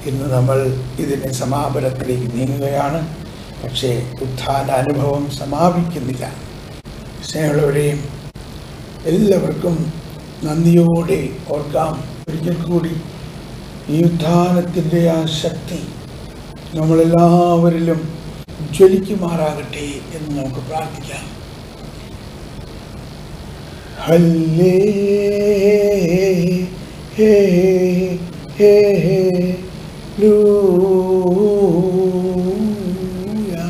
ഇന്ന് നമ്മൾ ഇതിന് സമാപനത്തിലേക്ക് നീങ്ങുകയാണ് പക്ഷേ ഉത്ഥാന അനുഭവം സമാപിക്കുന്നില്ല സ്നേഹമുള്ളവരെയും എല്ലാവർക്കും നന്ദിയോടെ ഓർക്കാം ഒരിക്കൽ കൂടി ഈ ഉത്ഥാനത്തിൻ്റെ ആ ശക്തി നമ്മളെല്ലാവരിലും ജ്വലിക്കുമാറാകട്ടെ എന്ന് നമുക്ക് പ്രാർത്ഥിക്കാം ഹല്ലേ ഹേ ഹേ ലൂയാ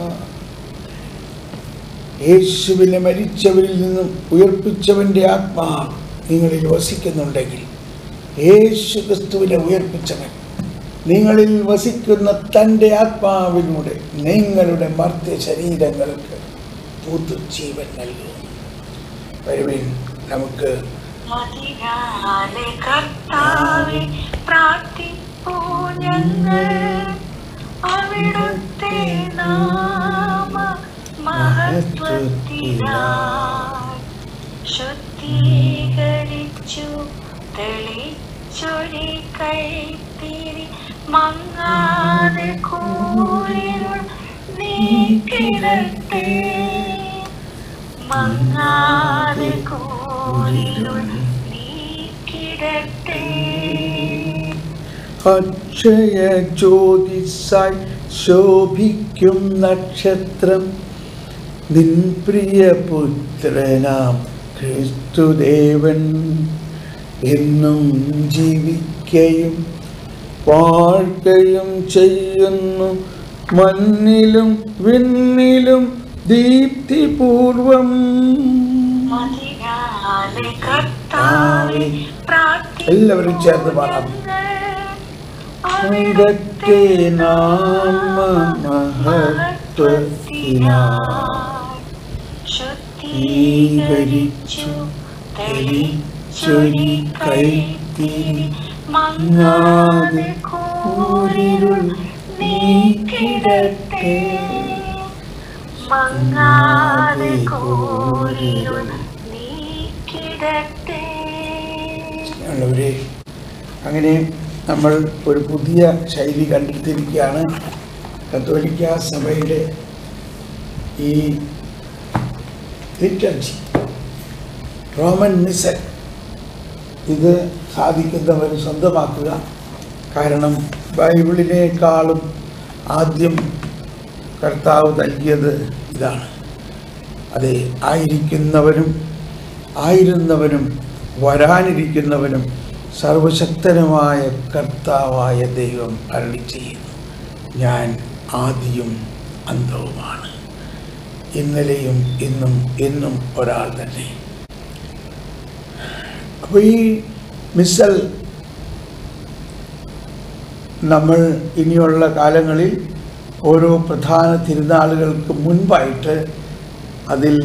യേശുവിനെ മരിച്ചവരിൽ നിന്നും ഉയർപ്പിച്ചവൻ്റെ ആത്മാ നിങ്ങളിൽ വസിക്കുന്നുണ്ടെങ്കിൽ യേശു ക്രിസ്തുവിനെ ഉയർപ്പിച്ചവൻ നിങ്ങളിൽ വസിക്കുന്ന തൻ്റെ ആത്മാവിലൂടെ നിങ്ങളുടെ മർത്യ ശരീരങ്ങൾക്ക് പുതുജീവൻ നൽകുന്നു വരുവിൻ നമുക്ക് മതിയാലെ കർത്താവെ പ്രാർത്ഥിപ്പൂ ഞങ്ങൾ അവിടുത്തെ നാമ മഹത്വത്തിനായി ശുദ്ധീകരിച്ചു തെളിച്ചൊരി കൈത്തിരി മങ്ങാതെ കൂരിരുൾ നീക്കിടട്ടെ മങ്ങാതെ കൂരിരുൾ നീക്കിടട്ടെ അക്ഷയ ജ്യോതിസായി ശോഭിക്കും നക്ഷത്രം നിൻ പ്രിയ പുത്രനാം ക്രിസ്തുദേവൻ എന്നും ജീവിക്കയും വാഴ്കയും ചെയ്യുന്നു മണ്ണിലും വിണ്ണിലും ദീപ്തിപൂർവം മതിയാലെ കർത്താവെ പ്രാർത്ഥിപ്പൂ എല്ലാവരും ചേർന്ന് പാടാം. അവിടത്തെ നാമ മഹത്വത്തിനായി ശുദ്ധീകരിച്ചു തെളിച്ചൊരി കൈത്തിരി മങ്ങാതെ കൂരിരുൾ നീക്കിടട്ടെ മങ്ങാതെ കൂരിരുൾ നീക്കിടട്ടെ ഉള്ളവരെ അങ്ങനെ നമ്മൾ ഒരു പുതിയ ശൈലി കണ്ടെത്തിയിരിക്കുകയാണ് കത്തോലിക്ക സഭയുടെ ഈ ലിറ്റർജി റോമൻ മിസൽ ഇത് സാധിക്കുന്നവർ സ്വന്തമാക്കുക കാരണം ബൈബിളിനേക്കാളും ആദ്യം കർത്താവ് നൽകിയത് ഇതാണ് അതെ ആയിരിക്കുന്നവനും ആയിരുന്നവനും വരാനിരിക്കുന്നവനും സർവശക്തനുമായ കർത്താവായ ദൈവം അരളി ചെയ്യുന്നു ഞാൻ ആദിയും അന്തവുമാണ് ഇന്നലെയും ഇന്നും എന്നും ഒരാൾ തന്നെ അപ്പോൾ ഈ മിസൽ നമ്മൾ ഇനിയുള്ള കാലങ്ങളിൽ ഓരോ പ്രധാന തിരുനാളുകൾക്ക് മുൻപായിട്ട് അതിൽ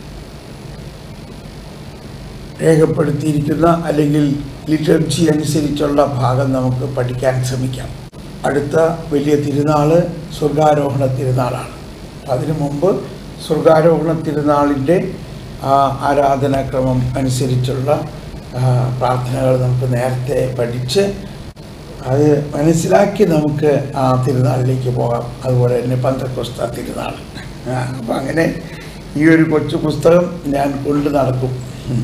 രേഖപ്പെടുത്തിയിരിക്കുന്ന അല്ലെങ്കിൽ ലിറ്റർജി അനുസരിച്ചുള്ള ഭാഗം നമുക്ക് പഠിക്കാൻ ശ്രമിക്കാം അടുത്ത വലിയ തിരുനാൾ സ്വർഗാരോഹണ തിരുനാളാണ് അതിനു മുമ്പ് സ്വർഗാരോഹണ തിരുനാളിൻ്റെ ആ ആരാധനാക്രമം അനുസരിച്ചുള്ള ആ, പ്രാർത്ഥനകൾ നമുക്ക് നേരത്തെ പഠിച്ച് അത് മനസ്സിലാക്കി നമുക്ക് ആ തിരുനാളിലേക്ക് പോകാം അതുപോലെ തന്നെ പന്തക്കൊസ്ത തിരുനാൾ അപ്പം അങ്ങനെ ഈ ഒരു കൊച്ചു പുസ്തകം ഞാൻ കൊണ്ടു നടക്കും ഉം.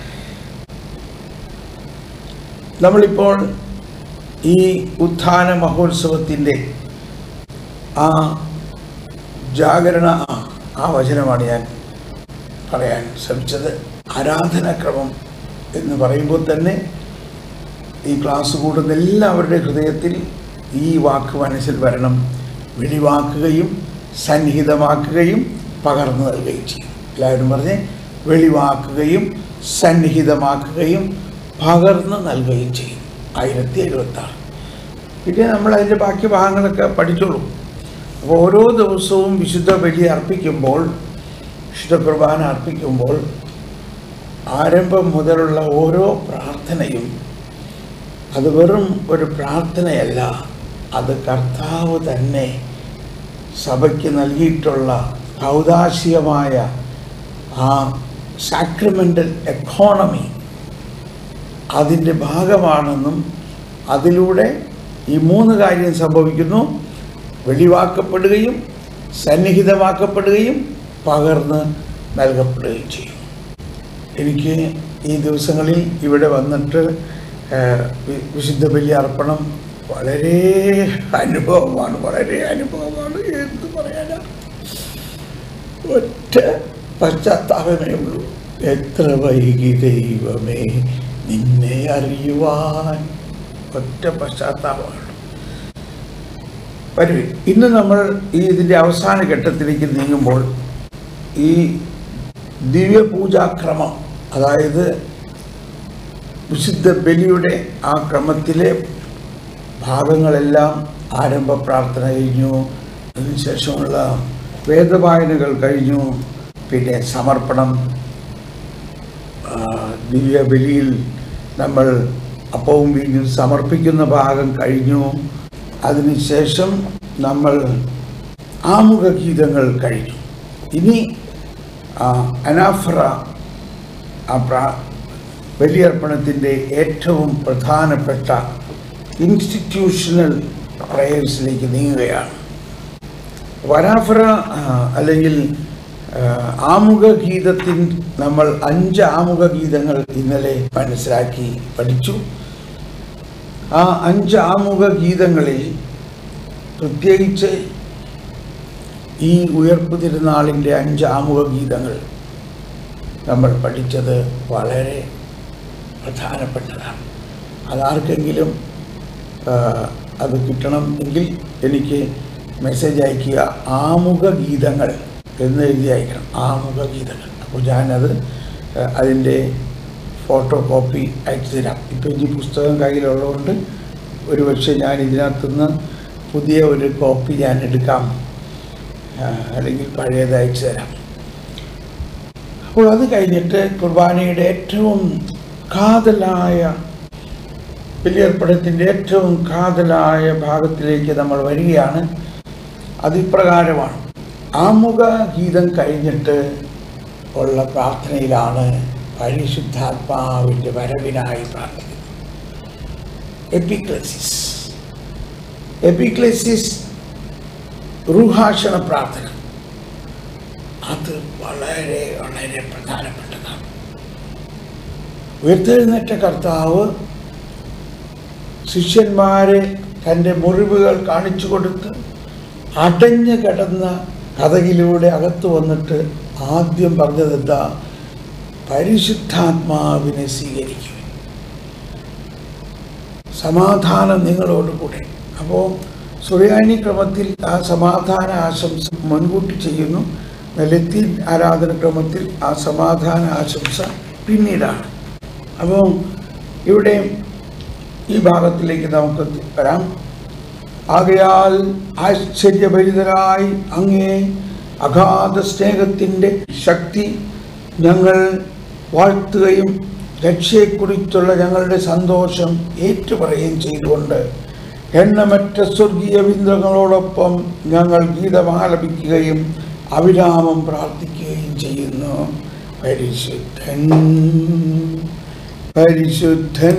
നമ്മളിപ്പോൾ ഈ ഉത്ഥാന മഹോത്സവത്തിൻ്റെ ആ ജാഗരണ ആ ആ വചനമാണ് ഞാൻ പറയാൻ ശ്രമിച്ചത് ആരാധനാക്രമം എന്ന് പറയുമ്പോൾ തന്നെ ഈ ക്ലാസ് കൂടുന്ന എല്ലാവരുടെ ഹൃദയത്തിൽ ഈ വാക്ക് മനസ്സിൽ വരണം വെളിവാക്കുകയും സന്നിഹിതമാക്കുകയും പകർന്നു നൽകുകയും ചെയ്യും എല്ലാവരും പറഞ്ഞ് വെളിവാക്കുകയും സന്നിഹിതമാക്കുകയും പകർന്നു നൽകുകയും ചെയ്യും ആയിരത്തി എഴുപത്തി ആറ് പിന്നെ നമ്മൾ അതിൻ്റെ ബാക്കി ഭാഗങ്ങളൊക്കെ പഠിച്ചോളൂ അപ്പോൾ ഓരോ ദിവസവും വിശുദ്ധ ബലി അർപ്പിക്കുമ്പോൾ വിശുദ്ധ കുർബാന അർപ്പിക്കുമ്പോൾ ആരംഭം മുതലുള്ള ഓരോ പ്രാർത്ഥനയും അത് വെറും ഒരു പ്രാർത്ഥനയല്ല അത് കർത്താവ് തന്നെ സഭയ്ക്ക് നൽകിയിട്ടുള്ള ഔദാശികമായ ആ സാക്രമെൻ്റൽ എക്കോണമി അതിൻ്റെ ഭാഗമാണെന്നും അതിലൂടെ ഈ മൂന്ന് കാര്യം സംഭവിക്കുന്നു വെളിവാക്കപ്പെടുകയും സന്നിഹിതമാക്കപ്പെടുകയും പകർന്ന് നൽകപ്പെടുകയും ചെയ്യും എനിക്ക് ഈ ദിവസങ്ങളിൽ ഇവിടെ വന്നിട്ട് ആ, വി- വിശുദ്ധ ബലി അർപ്പണം വളരെ അനുഭവമാണ് വളരെ അനുഭവമാണ് എന്ത് പറയാനാ ഒറ്റ പശ്ചാത്താപമേ ഉള്ളൂ എത്ര വൈകി ദൈവമേ നിന്നെ അറിയുവാൻ ഒറ്റ പശ്ചാത്താപമാണ് വരൂ ഇന്ന് നമ്മൾ ഈ ഇതിൻ്റെ അവസാന ഘട്ടത്തിലേക്ക് നീങ്ങുമ്പോൾ ഈ ദിവ്യപൂജാക്രമം അതായത് വിശുദ്ധ ബലിയുടെ ആ ക്രമത്തിലെ ഭാഗങ്ങളെല്ലാം ആരംഭ പ്രാർത്ഥന കഴിഞ്ഞു അതിനുശേഷമുള്ള വേദവായനകൾ കഴിഞ്ഞു പിന്നെ സമർപ്പണം ആ, ദിവ്യബലിയിൽ നമ്മൾ അപ്പവും വീഞ്ഞും സമർപ്പിക്കുന്ന ഭാഗം കഴിഞ്ഞു അതിനുശേഷം നമ്മൾ ആമുഖ ഗീതങ്ങൾ കഴിഞ്ഞു ഇനി ആ, അനാഫ്ര ആ പ്രാ ബലിയർപ്പണത്തിൻ്റെ ഏറ്റവും പ്രധാനപ്പെട്ട ഇൻസ്റ്റിറ്റ്യൂഷണൽ പ്രയേഴ്സിലേക്ക് നീങ്ങുകയാണ് വരാഫറ ആ, അല്ലെങ്കിൽ ആ, ആമുഖ ഗീതത്തിൻ നമ്മൾ അഞ്ച് ആമുഖ ഗീതങ്ങൾ ഇന്നലെ മനസ്സിലാക്കി പഠിച്ചു ആ അഞ്ച് ആമുഖ ഗീതങ്ങളിൽ പ്രത്യേകിച്ച് ഈ ഉയർപ്പ് തിരുനാളിൻ്റെ അഞ്ച് ആമുഖ ഗീതങ്ങൾ നമ്മൾ പഠിച്ചത് വളരെ പ്രധാനപ്പെട്ടതാണ് അതാർക്കെങ്കിലും ആ, അത് കിട്ടണം എങ്കിൽ എനിക്ക് മെസ്സേജ് അയക്കുക ആമുഖ ഗീതങ്ങൾ എന്ന് എഴുതി അയക്കണം ആമുഖ ഗീതങ്ങൾ അപ്പോൾ ഞാനത് ആ, അതിൻ്റെ ഫോട്ടോ കോപ്പി അയച്ചു തരാം ഇപ്പം ഈ പുസ്തകം കയ്യിലുള്ളതുകൊണ്ട് ഒരുപക്ഷെ ഞാൻ ഇതിനകത്തുനിന്ന് പുതിയ ഒരു കോപ്പി ഞാൻ എടുക്കാം ആ, അല്ലെങ്കിൽ പഴയത് അയച്ചു തരാം അപ്പോൾ അത് കഴിഞ്ഞിട്ട് കുർബാനയുടെ ഏറ്റവും കാതലായ ബലിയർപ്പണത്തിൻ്റെ ഏറ്റവും കാതലായ ഭാഗത്തിലേക്ക് നമ്മൾ വരികയാണ് അതിപ്രകാരമാണ് ആമുഖ ഗീതം കഴിഞ്ഞിട്ട് ഉള്ള പ്രാർത്ഥനയിലാണ് പരിശുദ്ധാത്മാവിൻ്റെ വരവിനായി പ്രാർത്ഥിക്കുന്നത് എപ്പിക്ലസിസ് എപ്പിക്ലസിസ് റുഹാഷണ പ്രാർത്ഥന അത് വളരെ വളരെ പ്രധാനപ്പെട്ടതാണ് ഉയർത്തെഴുന്നേറ്റ കർത്താവ് ശിഷ്യന്മാരെ തൻ്റെ മുറിവുകൾ കാണിച്ചു കൊടുത്ത് അടഞ്ഞു കിടന്ന കഥകിലൂടെ അകത്ത് വന്നിട്ട് ആദ്യം പറഞ്ഞത് എന്താ പരിശുദ്ധാത്മാവിനെ സ്വീകരിക്കുക സമാധാനം നിങ്ങളോട് കൂടെ അപ്പോൾ സുറിയാനി ക്രമത്തിൽ ആ സമാധാന ആശംസ മുൻകൂട്ടി ചെയ്യുന്നു ലത്തീൻ ആരാധന ക്രമത്തിൽ ആ സമാധാന ആശംസ പിന്നീടാണ് അപ്പോൾ ഇവിടെ ഈ ഭാഗത്തിലേക്ക് നമുക്ക് വരാം ആകയാൽ ആശ്ചര്യഭരിതരായി അങ്ങേ അഗാധ സ്നേഹത്തിൻ്റെ ശക്തി ഞങ്ങൾ വാഴ്ത്തുകയും രക്ഷയെക്കുറിച്ചുള്ള ഞങ്ങളുടെ സന്തോഷം ഏറ്റുപറയുകയും ചെയ്തുകൊണ്ട് എണ്ണമറ്റ സ്വർഗീയ ബിന്ദുകളോടൊപ്പം ഞങ്ങൾ ഗീതമാലപിക്കുകയും അവിരാമം പ്രാർത്ഥിക്കുകയും ചെയ്യുന്നു പരിശുദ്ധൻ പരിശുദ്ധൻ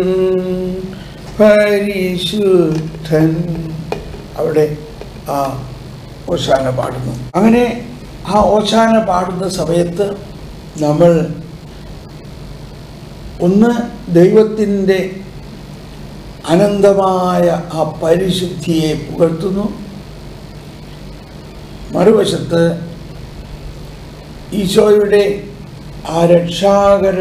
പരിശുദ്ധൻ അവിടെ ആ ഓശാന പാടുന്നു അങ്ങനെ ആ ഓശാന പാടുന്ന സമയത്ത് നമ്മൾ ഒന്ന് ദൈവത്തിൻ്റെ അനന്തമായ ആ പരിശുദ്ധിയെ പുകഴ്ത്തുന്നു മറുവശത്ത് ഈശോയുടെ ആ രക്ഷാകര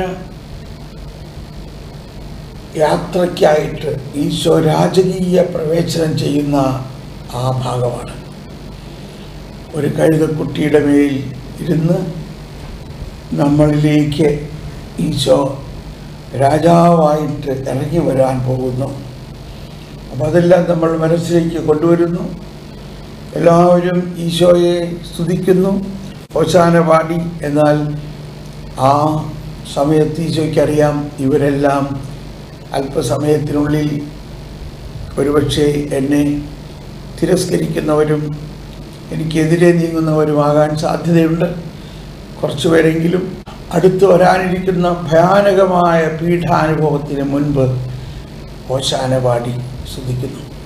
യാത്രയ്ക്കായിട്ട് ഈശോ രാജകീയ പ്രവേശനം ചെയ്യുന്ന ആ ഭാഗമാണ് ഒരു കഴുതക്കുട്ടിയുടെ മേൽ ഇരുന്ന് നമ്മളിലേക്ക് ഈശോ രാജാവായിട്ട് ഇറങ്ങി വരാൻ പോകുന്നു അപ്പം അതെല്ലാം നമ്മൾ മനസ്സിലേക്ക് കൊണ്ടുവരുന്നു എല്ലാവരും ഈശോയെ സ്തുതിക്കുന്നു ഓശാന പാടി എന്നാൽ ആ സമയത്ത് ഈശോയ്ക്കറിയാം ഇവരെല്ലാം അല്പസമയത്തിനുള്ളിൽ ഒരുപക്ഷെ എന്നെ തിരസ്കരിക്കുന്നവരും എനിക്കെതിരെ നീങ്ങുന്നവരുമാകാൻ സാധ്യതയുണ്ട് കുറച്ചു പേരെങ്കിലും അടുത്ത് വരാനിരിക്കുന്ന ഭയാനകമായ പീഠാനുഭവത്തിന് മുൻപ് ഓശാന പാടി സ്തുതിക്കുന്നു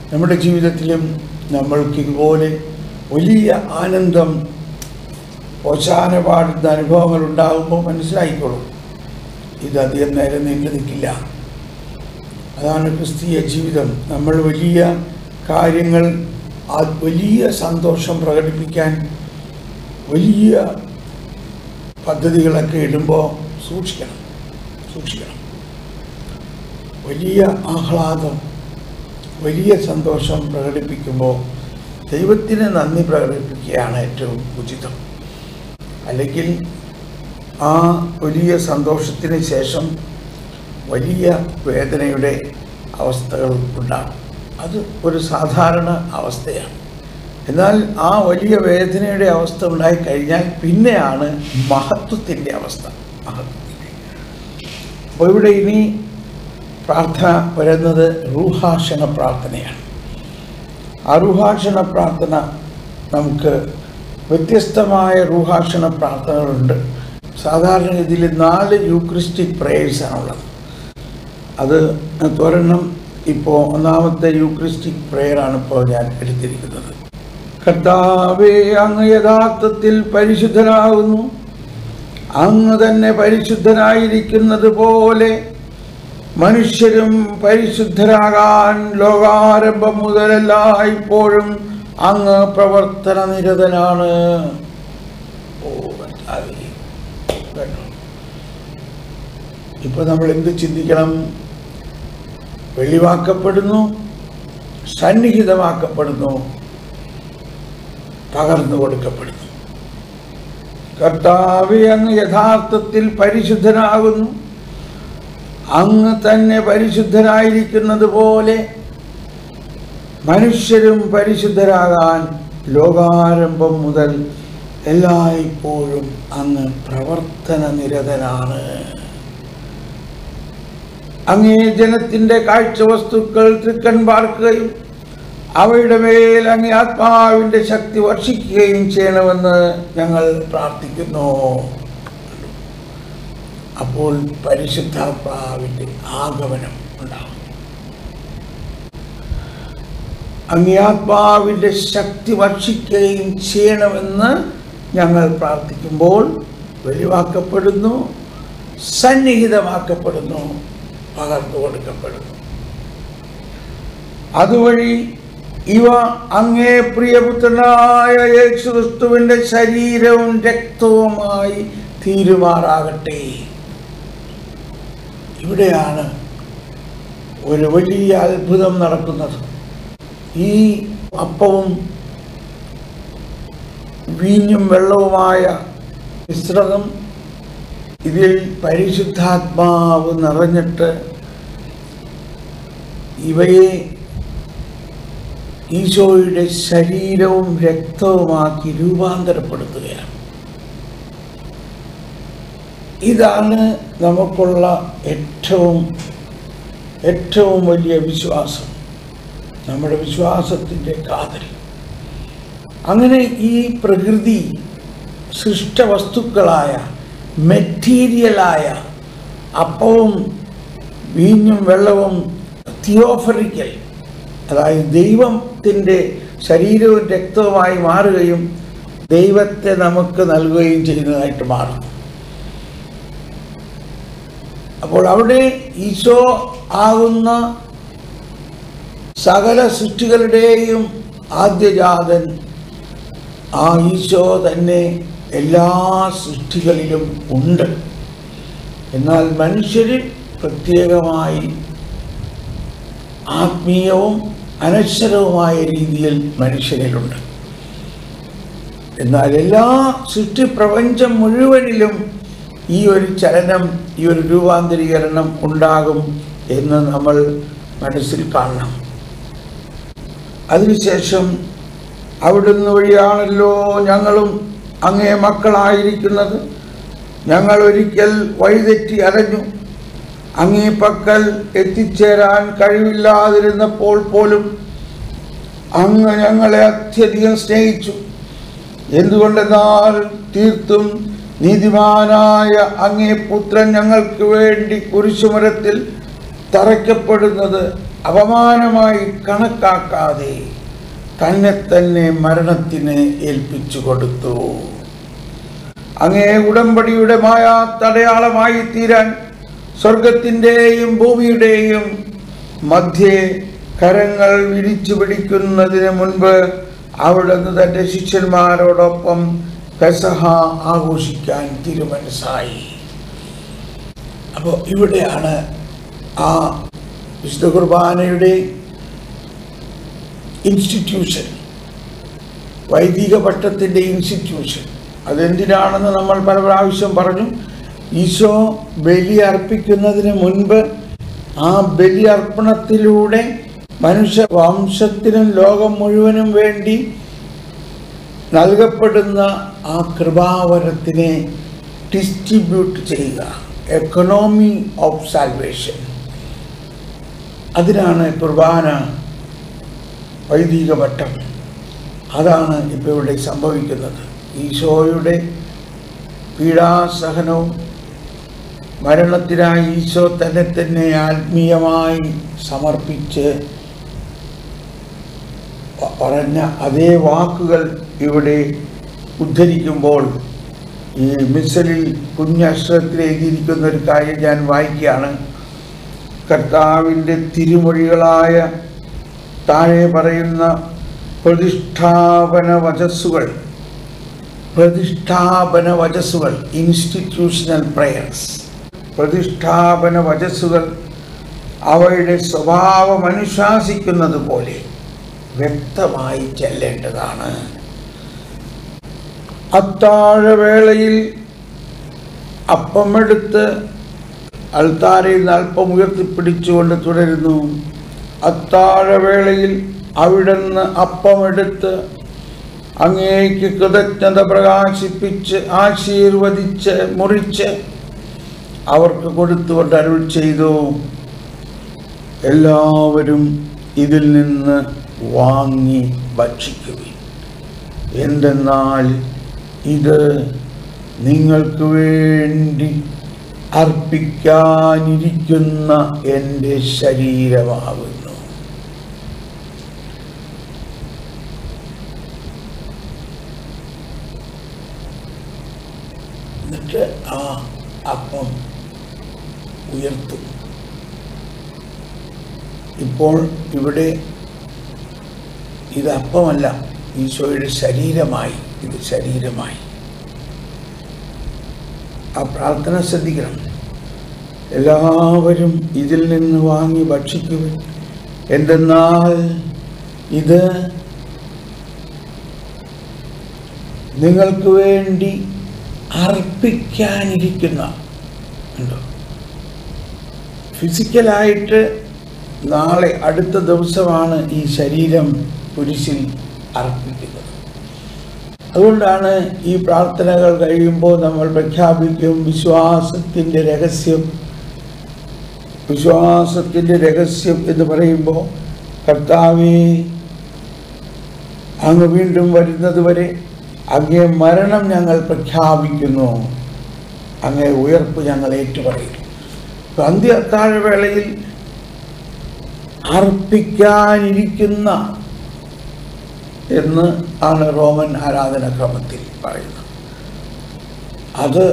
നമ്മുടെ ജീവിതത്തിലും നമ്മൾക്ക് ഇതുപോലെ വലിയ ആനന്ദം ഓശാന പാടുന്ന അനുഭവങ്ങൾ ഉണ്ടാകുമ്പോൾ മനസ്സിലായിക്കോളും ഇത് അധികം നേരം നീണ്ടു നിൽക്കില്ല അതാണ് ക്രിസ്തീയ ജീവിതം നമ്മൾ വലിയ കാര്യങ്ങൾ ആ വലിയ സന്തോഷം പ്രകടിപ്പിക്കാൻ വലിയ പദ്ധതികളൊക്കെ ഇടുമ്പോൾ സൂക്ഷിക്കണം സൂക്ഷിക്കണം വലിയ ആഹ്ലാദം വലിയ സന്തോഷം പ്രകടിപ്പിക്കുമ്പോൾ ദൈവത്തിന് നന്ദി പ്രകടിപ്പിക്കുകയാണ് ഏറ്റവും ഉചിതം അല്ലെങ്കിൽ ആ വലിയ സന്തോഷത്തിന് ശേഷം വലിയ വേദനയുടെ അവസ്ഥകൾ ഉണ്ടാകും അത് ഒരു സാധാരണ അവസ്ഥയാണ് എന്നാൽ ആ വലിയ വേദനയുടെ അവസ്ഥ ഉണ്ടായിക്കഴിഞ്ഞാൽ പിന്നെയാണ് മഹത്വത്തിൻ്റെ അവസ്ഥ മഹത്വത്തിൻ്റെ അപ്പോൾ ഇവിടെ ഇനി പ്രാർത്ഥന വരുന്നത് റൂഹാഷണ പ്രാർത്ഥനയാണ് ആ റൂഹാഷണ പ്രാർത്ഥന നമുക്ക് വ്യത്യസ്തമായ റൂഹാഷണ പ്രാർത്ഥനകളുണ്ട് സാധാരണഗതിയിൽ നാല് യൂക്രിസ്റ്റിക് പ്രേയേഴ്സാണുള്ളത് അത് ഒരെണ്ണം ഇപ്പോൾ ഒന്നാമത്തെ യൂക്രിസ്റ്റിക് പ്രെയറാണ് ഇപ്പോൾ ഞാൻ എടുത്തിരിക്കുന്നത് കർത്താവേ അങ്ങ് യഥാർത്ഥത്തിൽ പരിശുദ്ധനാകുന്നു അങ്ങ് തന്നെ പരിശുദ്ധനായിരിക്കുന്നത് പോലെ മനുഷ്യരും പരിശുദ്ധരാകാൻ ലോകാരംഭം മുതലെല്ലായ്പ്പോഴും അങ്ങ് പ്രവർത്തന നിരതനാണ് ഓ കർത്താവേ കേട്ടോ ഇപ്പൊ നമ്മൾ എന്ത് ചിന്തിക്കണം വെളിവാക്കപ്പെടുന്നു സന്നിഹിതമാക്കപ്പെടുന്നു പകർന്നു കൊടുക്കപ്പെടുന്നു കർത്താവെ അങ്ങ് യഥാർത്ഥത്തിൽ പരിശുദ്ധനാകുന്നു അങ്ങ് തന്നെ പരിശുദ്ധനായിരിക്കുന്നത് പോലെ മനുഷ്യരും പരിശുദ്ധരാകാൻ ലോകാരംഭം മുതൽ എല്ലായ്പ്പോഴും അങ്ങ് പ്രവർത്തന നിരതനാണ് അങ്ങേ ജനത്തിന്റെ കാഴ്ച വസ്തുക്കൾ തൃക്കൺ പാർക്കുകയും അവയുടെ മേൽ അങ്ങേ ആത്മാവിന്റെ ശക്തി വർഷിക്കുകയും ചെയ്യണമെന്ന് ഞങ്ങൾ പ്രാർത്ഥിക്കുന്നു അപ്പോൾ പരിശുദ്ധാത്മാവിന്റെ ആഗമനം ഉണ്ടാവും അങ്ങേ ആത്മാവിന്റെ ശക്തി വർഷിക്കുകയും ചെയ്യണമെന്ന് ഞങ്ങൾ പ്രാർത്ഥിക്കുമ്പോൾ വെളിവാക്കപ്പെടുന്നു സന്നിഹിതമാക്കപ്പെടുന്നു പകർന്നു കൊടുക്കപ്പെടുന്നു അതുവഴി ഇവ അങ്ങേ പ്രിയപുത്രനായ യേശുക്രിസ്തുവിന്റെ ശരീരവും രക്തവുമായി തീരുമാറാകട്ടെ ഇവിടെയാണ് ഒരു വലിയ അത്ഭുതം നടക്കുന്നത് ഈ അപ്പവും വീഞ്ഞും വെള്ളവുമായ മിശ്രിതം ഇതിൽ പരിശുദ്ധാത്മാവ് നിറഞ്ഞിട്ട് ഇവയെ ഈശോയുടെ ശരീരവും രക്തവുമാക്കി രൂപാന്തരപ്പെടുത്തുകയാണ് ഇതാണ് നമുക്കുള്ള ഏറ്റവും ഏറ്റവും വലിയ വിശ്വാസം നമ്മുടെ വിശ്വാസത്തിൻ്റെ കാതൽ അങ്ങനെ ഈ പ്രകൃതി സൃഷ്ടവസ്തുക്കളായ മെറ്റീരിയലായ അപ്പവും വീഞ്ഞും വെള്ളവും തിയോഫറിക്കൽ അതായത് ദൈവത്തിൻ്റെ ശരീരവും രക്തവുമായി മാറുകയും ദൈവത്തെ നമുക്ക് നൽകുകയും ചെയ്യുന്നതായിട്ട് മാറും അപ്പോൾ അവിടെ ഈശോ ആകുന്ന സകല സൃഷ്ടികളുടെയും ആദ്യജാതൻ ആ ഈശോ തന്നെ എല്ലാ സൃഷ്ടികളിലും ഉണ്ട് എന്നാൽ മനുഷ്യരിൽ പ്രത്യേകമായി ആത്മീയവും അനശ്വരവുമായ രീതിയിൽ മനുഷ്യരിലുണ്ട് എന്നാൽ എല്ലാ സൃഷ്ടിപ്രപഞ്ചം മുഴുവനിലും ഈ ഒരു ചലനം ഈ ഒരു രൂപാന്തരീകരണം ഉണ്ടാകും എന്ന് നമ്മൾ മനസ്സിൽ കാണണം അതിനുശേഷം അവിടുന്ന് വഴിയാണല്ലോ ഞങ്ങളും അങ്ങേ മക്കളായിരിക്കുന്നത് ഞങ്ങൾ ഒരിക്കൽ വഴിതെറ്റി അലഞ്ഞു അങ്ങേ പക്കൽ എത്തിച്ചേരാൻ കഴിവില്ലാതിരുന്നപ്പോൾ പോലും അങ്ങ് ഞങ്ങളെ അത്യധികം സ്നേഹിച്ചു എന്തുകൊണ്ടെന്നാൽ തീർത്തും നീതിമാനായ അങ്ങേ പുത്രൻ ഞങ്ങൾക്ക് വേണ്ടി കുരിശുമരത്തിൽ തറയ്ക്കപ്പെടുന്നത് അപമാനമായി കണക്കാക്കാതെ തന്നെ തന്നെ മരണത്തിന് ഏൽപ്പിച്ചു കൊടുത്തു അങ്ങേ ഉടമ്പടിയുടെ മായാത്തടയാളമായി തീരാൻ സ്വർഗത്തിൻ്റെയും ഭൂമിയുടെയും മധ്യേ കരങ്ങൾ വിരിച്ചു പിടിക്കുന്നതിന് മുൻപ് അവിടുന്ന് തൻ്റെ ശിഷ്യന്മാരോടൊപ്പം പെസഹ ആഘോഷിക്കാൻ തീരുമാനസായി അപ്പോൾ ഇവിടെയാണ് ആ വിശുദ്ധ കുർബാനയുടെ ഇൻസ്റ്റിറ്റ്യൂഷൻ വൈദിക പട്ടത്തിൻ്റെ ഇൻസ്റ്റിറ്റ്യൂഷൻ അതെന്തിനാണെന്ന് നമ്മൾ പല പ്രാവശ്യം പറഞ്ഞു ഈശോ ബലി അർപ്പിക്കുന്നതിന് മുൻപ് ആ ബലി അർപ്പണത്തിലൂടെ മനുഷ്യ വംശത്തിനും ലോകം മുഴുവനും വേണ്ടി നൽകപ്പെടുന്ന ആ കൃപാവരത്തിനെ ഡിസ്ട്രിബ്യൂട്ട് ചെയ്യുക എക്കണോമി ഓഫ് സാൽവേഷൻ അതിനാണ് കുർബാന വൈദിക പട്ടം അതാണ് ഇപ്പോൾ ഇവിടെ സംഭവിക്കുന്നത് ഈശോയുടെ പീഡാസഹനവും മരണത്തിനായി ഈശോ തന്നെ തന്നെ ആത്മീയമായി സമർപ്പിച്ച് പ- പറഞ്ഞ അതേ വാക്കുകൾ ഇവിടെ ഉദ്ധരിക്കുമ്പോൾ ഈ മിസലിൽ കുഞ്ഞക്ഷരത്തിൽ എഴുതിയിരിക്കുന്ന ഒരു കാര്യം ഞാൻ വായിക്കുകയാണ് കർത്താവിൻ്റെ തിരുമൊഴികളായ താഴെ പറയുന്ന പ്രതിഷ്ഠാപന വചസ്സുകൾ പ്രതിഷ്ഠാപന വചസ്സുകൾ ഇൻസ്റ്റിറ്റ്യൂഷണൽ പ്രയർസ് പ്രതിഷ്ഠാപന വചസ്സുകൾ അവയുടെ സ്വഭാവം അനുശാസിക്കുന്നത് പോലെ വ്യക്തമായി ചെല്ലേണ്ടതാണ് അത്താഴവേളയിൽ അപ്പമെടുത്ത് അൾത്താരയിൽ നിന്ന് അല്പം ഉയർത്തിപ്പിടിച്ചുകൊണ്ട് തുടരുന്നു അത്താഴവേളയിൽ അവിടുന്ന് അപ്പമെടുത്ത് അങ്ങേക്ക് കൃതജ്ഞത പ്രകാശിപ്പിച്ച് ആശീർവദിച്ച് മുറിച്ച് അവർക്ക് കൊടുത്തുകൊണ്ട് അരുൾ ചെയ്തു എല്ലാവരും ഇതിൽ നിന്ന് വാങ്ങി ഭക്ഷിക്കുവിൻ എന്തെന്നാൽ ഇത് നിങ്ങൾക്ക് വേണ്ടി അർപ്പിക്കാനിരിക്കുന്ന എൻ്റെ ശരീരമാകുന്നു എന്നിട്ട് ആ അപ്പം ഉയർത്തും ഇപ്പോൾ ഇവിടെ ഇത് അപ്പമല്ല ഈശോയുടെ ശരീരമായി ഇത് ശരീരമായി ആ പ്രാർത്ഥന ശ്രദ്ധിക്കണം എല്ലാവരും ഇതിൽ നിന്ന് വാങ്ങി ഭക്ഷിക്കുവിൻ എന്തെന്നാൽ ഇത് നിങ്ങൾക്ക് വേണ്ടി അർപ്പിക്കാനിരിക്കുന്ന ഉണ്ടോ ഫിസിക്കലായിട്ട് നാളെ അടുത്ത ദിവസമാണ് ഈ ശരീരം കുരിശിൽ അർപ്പിക്കുന്നത് അതുകൊണ്ടാണ് ഈ പ്രാർത്ഥനകൾ കഴിയുമ്പോൾ നമ്മൾ പ്രഖ്യാപിക്കും വിശ്വാസത്തിൻ്റെ രഹസ്യം വിശ്വാസത്തിൻ്റെ രഹസ്യം എന്ന് പറയുമ്പോൾ കർത്താവേ അങ്ങ് വീണ്ടും വരുന്നത് വരെ അങ്ങേ മരണം ഞങ്ങൾ പ്രഖ്യാപിക്കുന്നു അങ്ങേ ഉയർപ്പ് ഞങ്ങൾ ഏറ്റുപറയുന്നു ഇപ്പൊ അന്ത്യ അത്താഴവേളയിൽ അർപ്പിക്കാനിരിക്കുന്ന എന്ന് ആണ് റോമൻ ആരാധനാക്രമത്തിൽ പറയുന്നത് അത്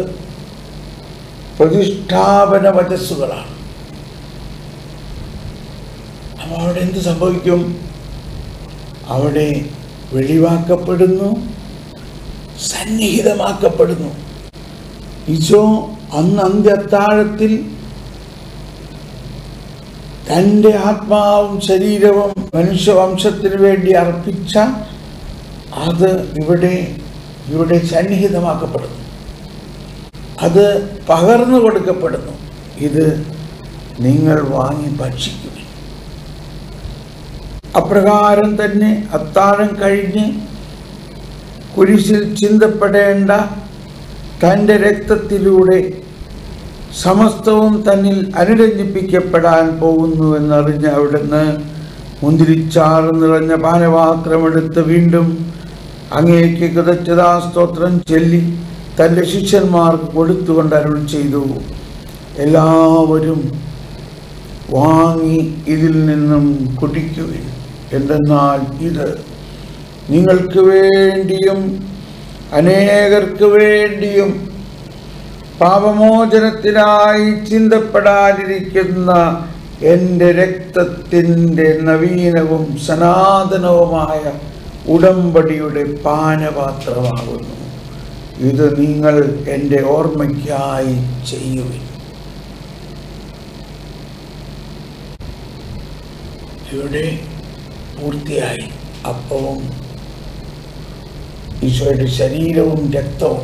പ്രതിഷ്ഠാപന വചസ്സുകളാണ് അപ്പോൾ അവിടെ എന്ത് സംഭവിക്കും അവിടെ വെളിവാക്കപ്പെടുന്നു സന്നിഹിതമാക്കപ്പെടുന്നു ഈശോ അന്ന് അന്ത്യത്താഴത്തിൽ തൻ്റെ ആത്മാവും ശരീരവും മനുഷ്യവംശത്തിന് വേണ്ടി അർപ്പിച്ച അത് ഇവിടെ ഇവിടെ സന്നിഹിതമാക്കപ്പെടുന്നു അത് പകർന്നു കൊടുക്കപ്പെടുന്നു ഇത് നിങ്ങൾ വാങ്ങി ഭക്ഷിക്കുക അപ്രകാരം തന്നെ അത്താഴം കഴിഞ്ഞ് കുരിശിൽ ചിന്തപ്പെടേണ്ട തൻ്റെ രക്തത്തിലൂടെ സമസ്തവും തന്നിൽ അനുരഞ്ജിപ്പിക്കപ്പെടാൻ പോകുന്നുവെന്നറിഞ്ഞ് അവിടുന്ന് മുന്തിരിച്ചാറ് നിറഞ്ഞ പാനപാത്രമെടുത്ത് വീണ്ടും അങ്ങേക്ക് കൃതജ്ഞതാസ്തോത്രം ചൊല്ലി തൻ്റെ ശിഷ്യന്മാർക്ക് കൊടുത്തുകൊണ്ട് അരുൾ ചെയ്തു എല്ലാവരും വാങ്ങി ഇതിൽ നിന്നും കുടിക്കുവിൻ എന്തെന്നാൽ ഇത് നിങ്ങൾക്ക് വേണ്ടിയും അനേകർക്ക് വേണ്ടിയും പാപമോചനത്തിനായി ചിന്തപ്പെടാതിരിക്കുന്ന എൻ്റെ രക്തത്തിൻ്റെ നവീനവും സനാതനവുമായ ഉടമ്പടിയുടെ പാനപാത്രമാകുന്നു ഇത് നിങ്ങൾ എൻ്റെ ഓർമ്മയ്ക്കായി ചെയ്യുവിൻ ഇവിടെ പൂർത്തിയായി അപ്പവും ഈശോയുടെ ശരീരവും രക്തവും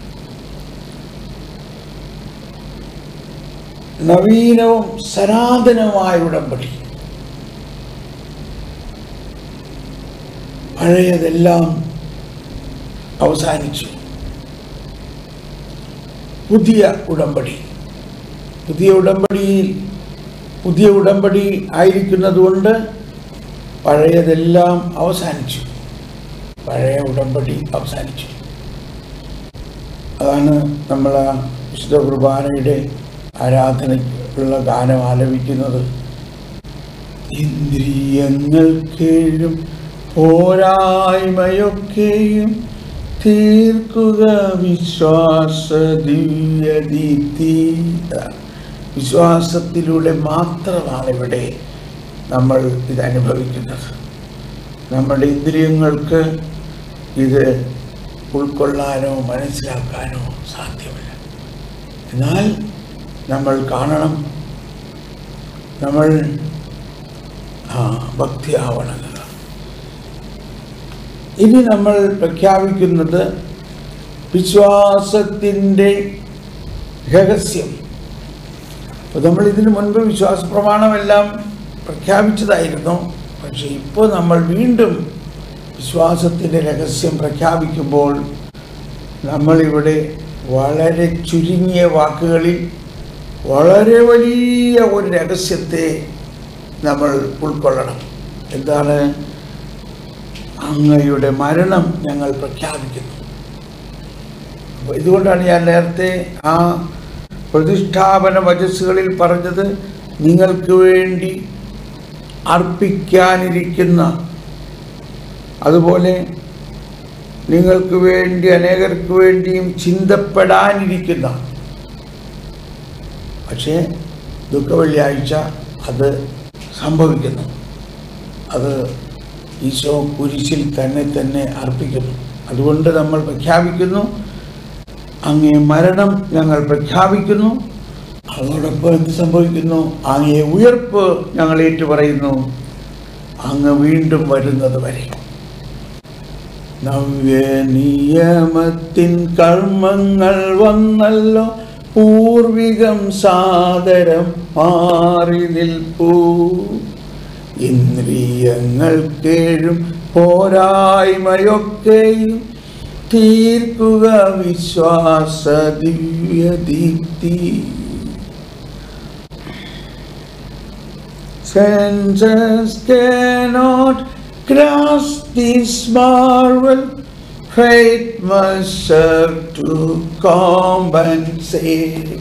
നവീനവും സനാതനമായ ഉടമ്പടി പഴയതെല്ലാം അവസാനിച്ചു പുതിയ ഉടമ്പടി പുതിയ ഉടമ്പടിയിൽ പുതിയ ഉടമ്പടി ആയിരിക്കുന്നതുകൊണ്ട് പഴയതെല്ലാം അവസാനിച്ചു പഴയ ഉടമ്പടി അവസാനിച്ചു അതാണ് നമ്മൾ ആ വിശുദ്ധ കുർബാനയുടെ ആരാധനയ്ക്കുള്ള ഗാനം ആലപിക്കുന്നത് ഇന്ദ്രിയങ്ങൾക്കേഴും പോരായ്മയൊക്കെയും തീർക്കുക വിശ്വാസ ദിവ്യദീപ്തി അതാണ്. വിശ്വാസത്തിലൂടെ മാത്രമാണ് ഇവിടെ നമ്മൾ ഇത് അനുഭവിക്കുന്നത് നമ്മുടെ ഇന്ദ്രിയങ്ങൾക്ക് ഇത് ഉൾക്കൊള്ളാനോ മനസ്സിലാക്കാനോ സാധ്യമല്ല എന്നാൽ നമ്മൾ കാണണം നമ്മൾ ആ ഭക്തിയാവണം ഇനി നമ്മൾ പ്രഖ്യാപിക്കുന്നത് വിശ്വാസത്തിൻ്റെ രഹസ്യം അപ്പോൾ നമ്മൾ ഇതിനു മുൻപ് വിശ്വാസ പ്രമാണമെല്ലാം പ്രഖ്യാപിച്ചതായിരുന്നു പക്ഷേ ഇപ്പോൾ നമ്മൾ വീണ്ടും വിശ്വാസത്തിൻ്റെ രഹസ്യം പ്രഖ്യാപിക്കുമ്പോൾ നമ്മളിവിടെ വളരെ ചുരുങ്ങിയ വാക്കുകളിൽ വളരെ വലിയ ഒരു രഹസ്യത്തെ നമ്മൾ ഉൾക്കൊള്ളണം എന്താണ് അങ്ങയുടെ മരണം ഞങ്ങൾ പ്രഖ്യാപിക്കുന്നു അപ്പോൾ ഇതുകൊണ്ടാണ് ഞാൻ നേരത്തെ ആ പ്രതിഷ്ഠാപന വചസ്സുകളിൽ പറഞ്ഞത് നിങ്ങൾക്ക് വേണ്ടി അർപ്പിക്കാനിരിക്കുന്ന അതുപോലെ നിങ്ങൾക്ക് വേണ്ടി അനേകർക്ക് വേണ്ടിയും ചിന്തപ്പെടാനിരിക്കുന്ന പക്ഷേ ദുഃഖവെള്ളിയാഴ്ച അത് സംഭവിക്കുന്നു അത് ഈശോ കുരിശിൽ തന്നെ തന്നെ അർപ്പിക്കുന്നു അതുകൊണ്ട് നമ്മൾ പ്രഖ്യാപിക്കുന്നു അങ്ങേ മരണം ഞങ്ങൾ പ്രഖ്യാപിക്കുന്നു അതോടൊപ്പം എന്ത് സംഭവിക്കുന്നു അങ്ങേ ഉയർപ്പ് ഞങ്ങൾ ഏറ്റുപറയുന്നു അങ്ങ് വീണ്ടും വരുന്നത് വരെ നവ്യനിയമത്തിൻ കർമ്മങ്ങൾ വന്നല്ലോ പൂർവികം സാദരം മാറി നിൽപ്പൂ ഇന്ദ്രിയങ്ങൾക്കേഴും പോരായ്മയൊക്കെയും തീർക്കുക വിശ്വാസ ദിവ്യദീപ്തി Senses cannot grasp this marvel. Faith must serve to compensate.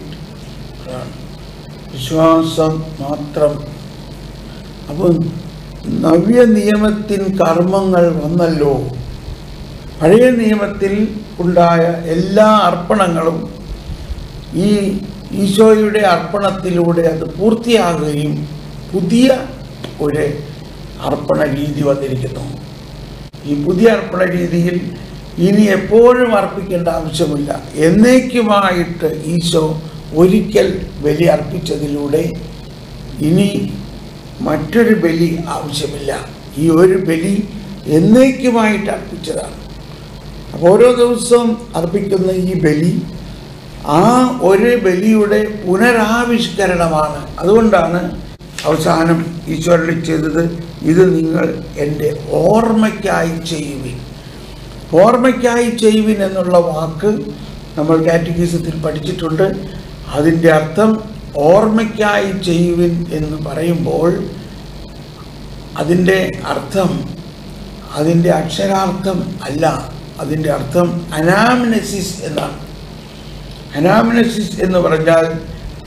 വിശ്വാസം മാത്രം അപ്പം നവ്യ നിയമത്തിൻ കർമ്മങ്ങൾ വന്നല്ലോ പഴയ നിയമത്തിൽ ഉണ്ടായ എല്ലാ അർപ്പണങ്ങളും ഈ ഈശോയുടെ അർപ്പണത്തിലൂടെ അത് പൂർത്തിയാകുകയും പുതിയ ഒരു അർപ്പണ രീതി വന്നിരിക്കുന്നു ഈ പുതിയ അർപ്പണ രീതിയിൽ ഇനി എപ്പോഴും അർപ്പിക്കേണ്ട ആവശ്യമില്ല എന്നേക്കുമായിട്ട് ഈശോ ഒരിക്കൽ ബലി അർപ്പിച്ചതിലൂടെ ഇനി മറ്റൊരു ബലി ആവശ്യമില്ല ഈ ഒരു ബലി എന്നേക്കുമായിട്ട് അർപ്പിച്ചതാണ് അപ്പോൾ ഓരോ ദിവസവും അർപ്പിക്കുന്ന ഈ ബലി ആ ഒരു ബലിയുടെ പുനരാവിഷ്കരണമാണ് അതുകൊണ്ടാണ് അവസാനം ഈശോരളി ചെയ്തത് ഇത് നിങ്ങൾ എൻ്റെ ഓർമ്മയ്ക്കായി ചെയ്യുവിൻ ഓർമ്മയ്ക്കായി ചെയ്യുവിൻ എന്നുള്ള വാക്ക് നമ്മൾ കാറ്റഗീസത്തിൽ പഠിച്ചിട്ടുണ്ട് അതിൻ്റെ അർത്ഥം ഓർമ്മയ്ക്കായി ചെയ്യുവിൻ എന്ന് പറയുമ്പോൾ അതിൻ്റെ അർത്ഥം അതിൻ്റെ അക്ഷരാർത്ഥം അല്ല അതിൻ്റെ അർത്ഥം അനാമിനസിസ് എന്നാണ് അനാമിനസിസ് എന്ന് പറഞ്ഞാൽ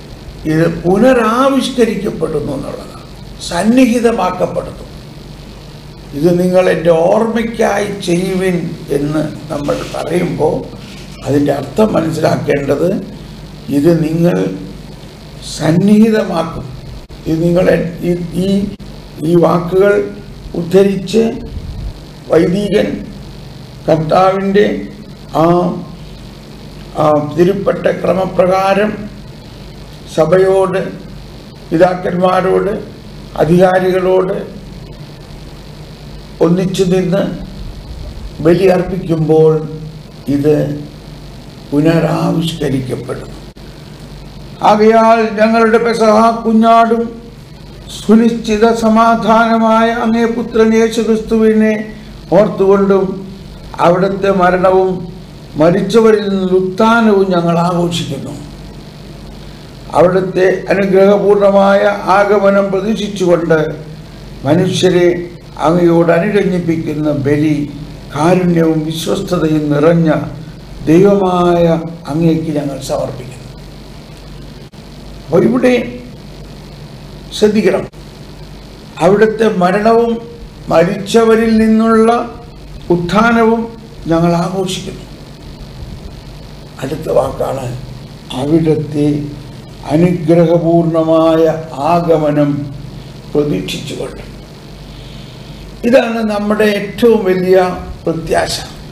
ഇത് പുനരാവിഷ്കരിക്കപ്പെടുന്നു എന്നുള്ളതാണ് സന്നിഹിതമാക്കപ്പെടുന്നു ഇത് നിങ്ങൾ എൻ്റെ ഓർമ്മയ്ക്കായി ചെയ്യുവിൻ എന്ന് നമ്മൾ പറയുമ്പോൾ അതിൻ്റെ അർത്ഥം മനസ്സിലാക്കേണ്ടത് ഇത് നിങ്ങൾ സന്നിഹിതമാക്കും ഇത് നിങ്ങളെ ഈ- ഈ ഈ വാക്കുകൾ ഉദ്ധരിച്ച് വൈദികൻ കർത്താവിൻ്റെ ആ ആ തിരുപ്പറ്റ ക്രമപ്രകാരം സഭയോട് പിതാക്കന്മാരോട് അധികാരികളോട് ഒന്നിച്ചു നിന്ന് ബലി അർപ്പിക്കുമ്പോൾ ഇത് പുനരാവിഷ്കരിക്കപ്പെടും ആകയാൽ ഞങ്ങളുടെ പെസഹ കുഞ്ഞാടും സുനിശ്ചിത സമാധാനമായ അങ്ങേ പുത്രൻ യേശു ക്രിസ്തുവിനെ ഓർത്തുകൊണ്ടും അവിടുത്തെ മരണവും മരിച്ചവരിൽ നിന്ന് ഉത്ഥാനവും ഞങ്ങൾ ആഘോഷിക്കുന്നു അവിടുത്തെ അനുഗ്രഹപൂർണമായ ആഗമനം പ്രതീക്ഷിച്ചുകൊണ്ട് മനുഷ്യരെ അങ്ങയോട് അനുരഞ്ജിപ്പിക്കുന്ന ബലി കാരുണ്യവും വിശ്വസ്തതയും നിറഞ്ഞ ദൈവമായ അങ്ങേക്ക് ഞങ്ങൾ സമർപ്പിക്കുന്നു അപ്പോൾ ഇവിടെ ശ്രദ്ധിക്കണം അവിടുത്തെ മരണവും മരിച്ചവരിൽ നിന്നുള്ള ഉത്ഥാനവും ഞങ്ങൾ ആഘോഷിക്കുന്നു അടുത്ത വാക്കാണ് അവിടുത്തെ അനുഗ്രഹപൂർണമായ ആഗമനം പ്രതീക്ഷിച്ചുകൊണ്ട് ഇതാണ് നമ്മുടെ ഏറ്റവും വലിയ പ്രത്യാശ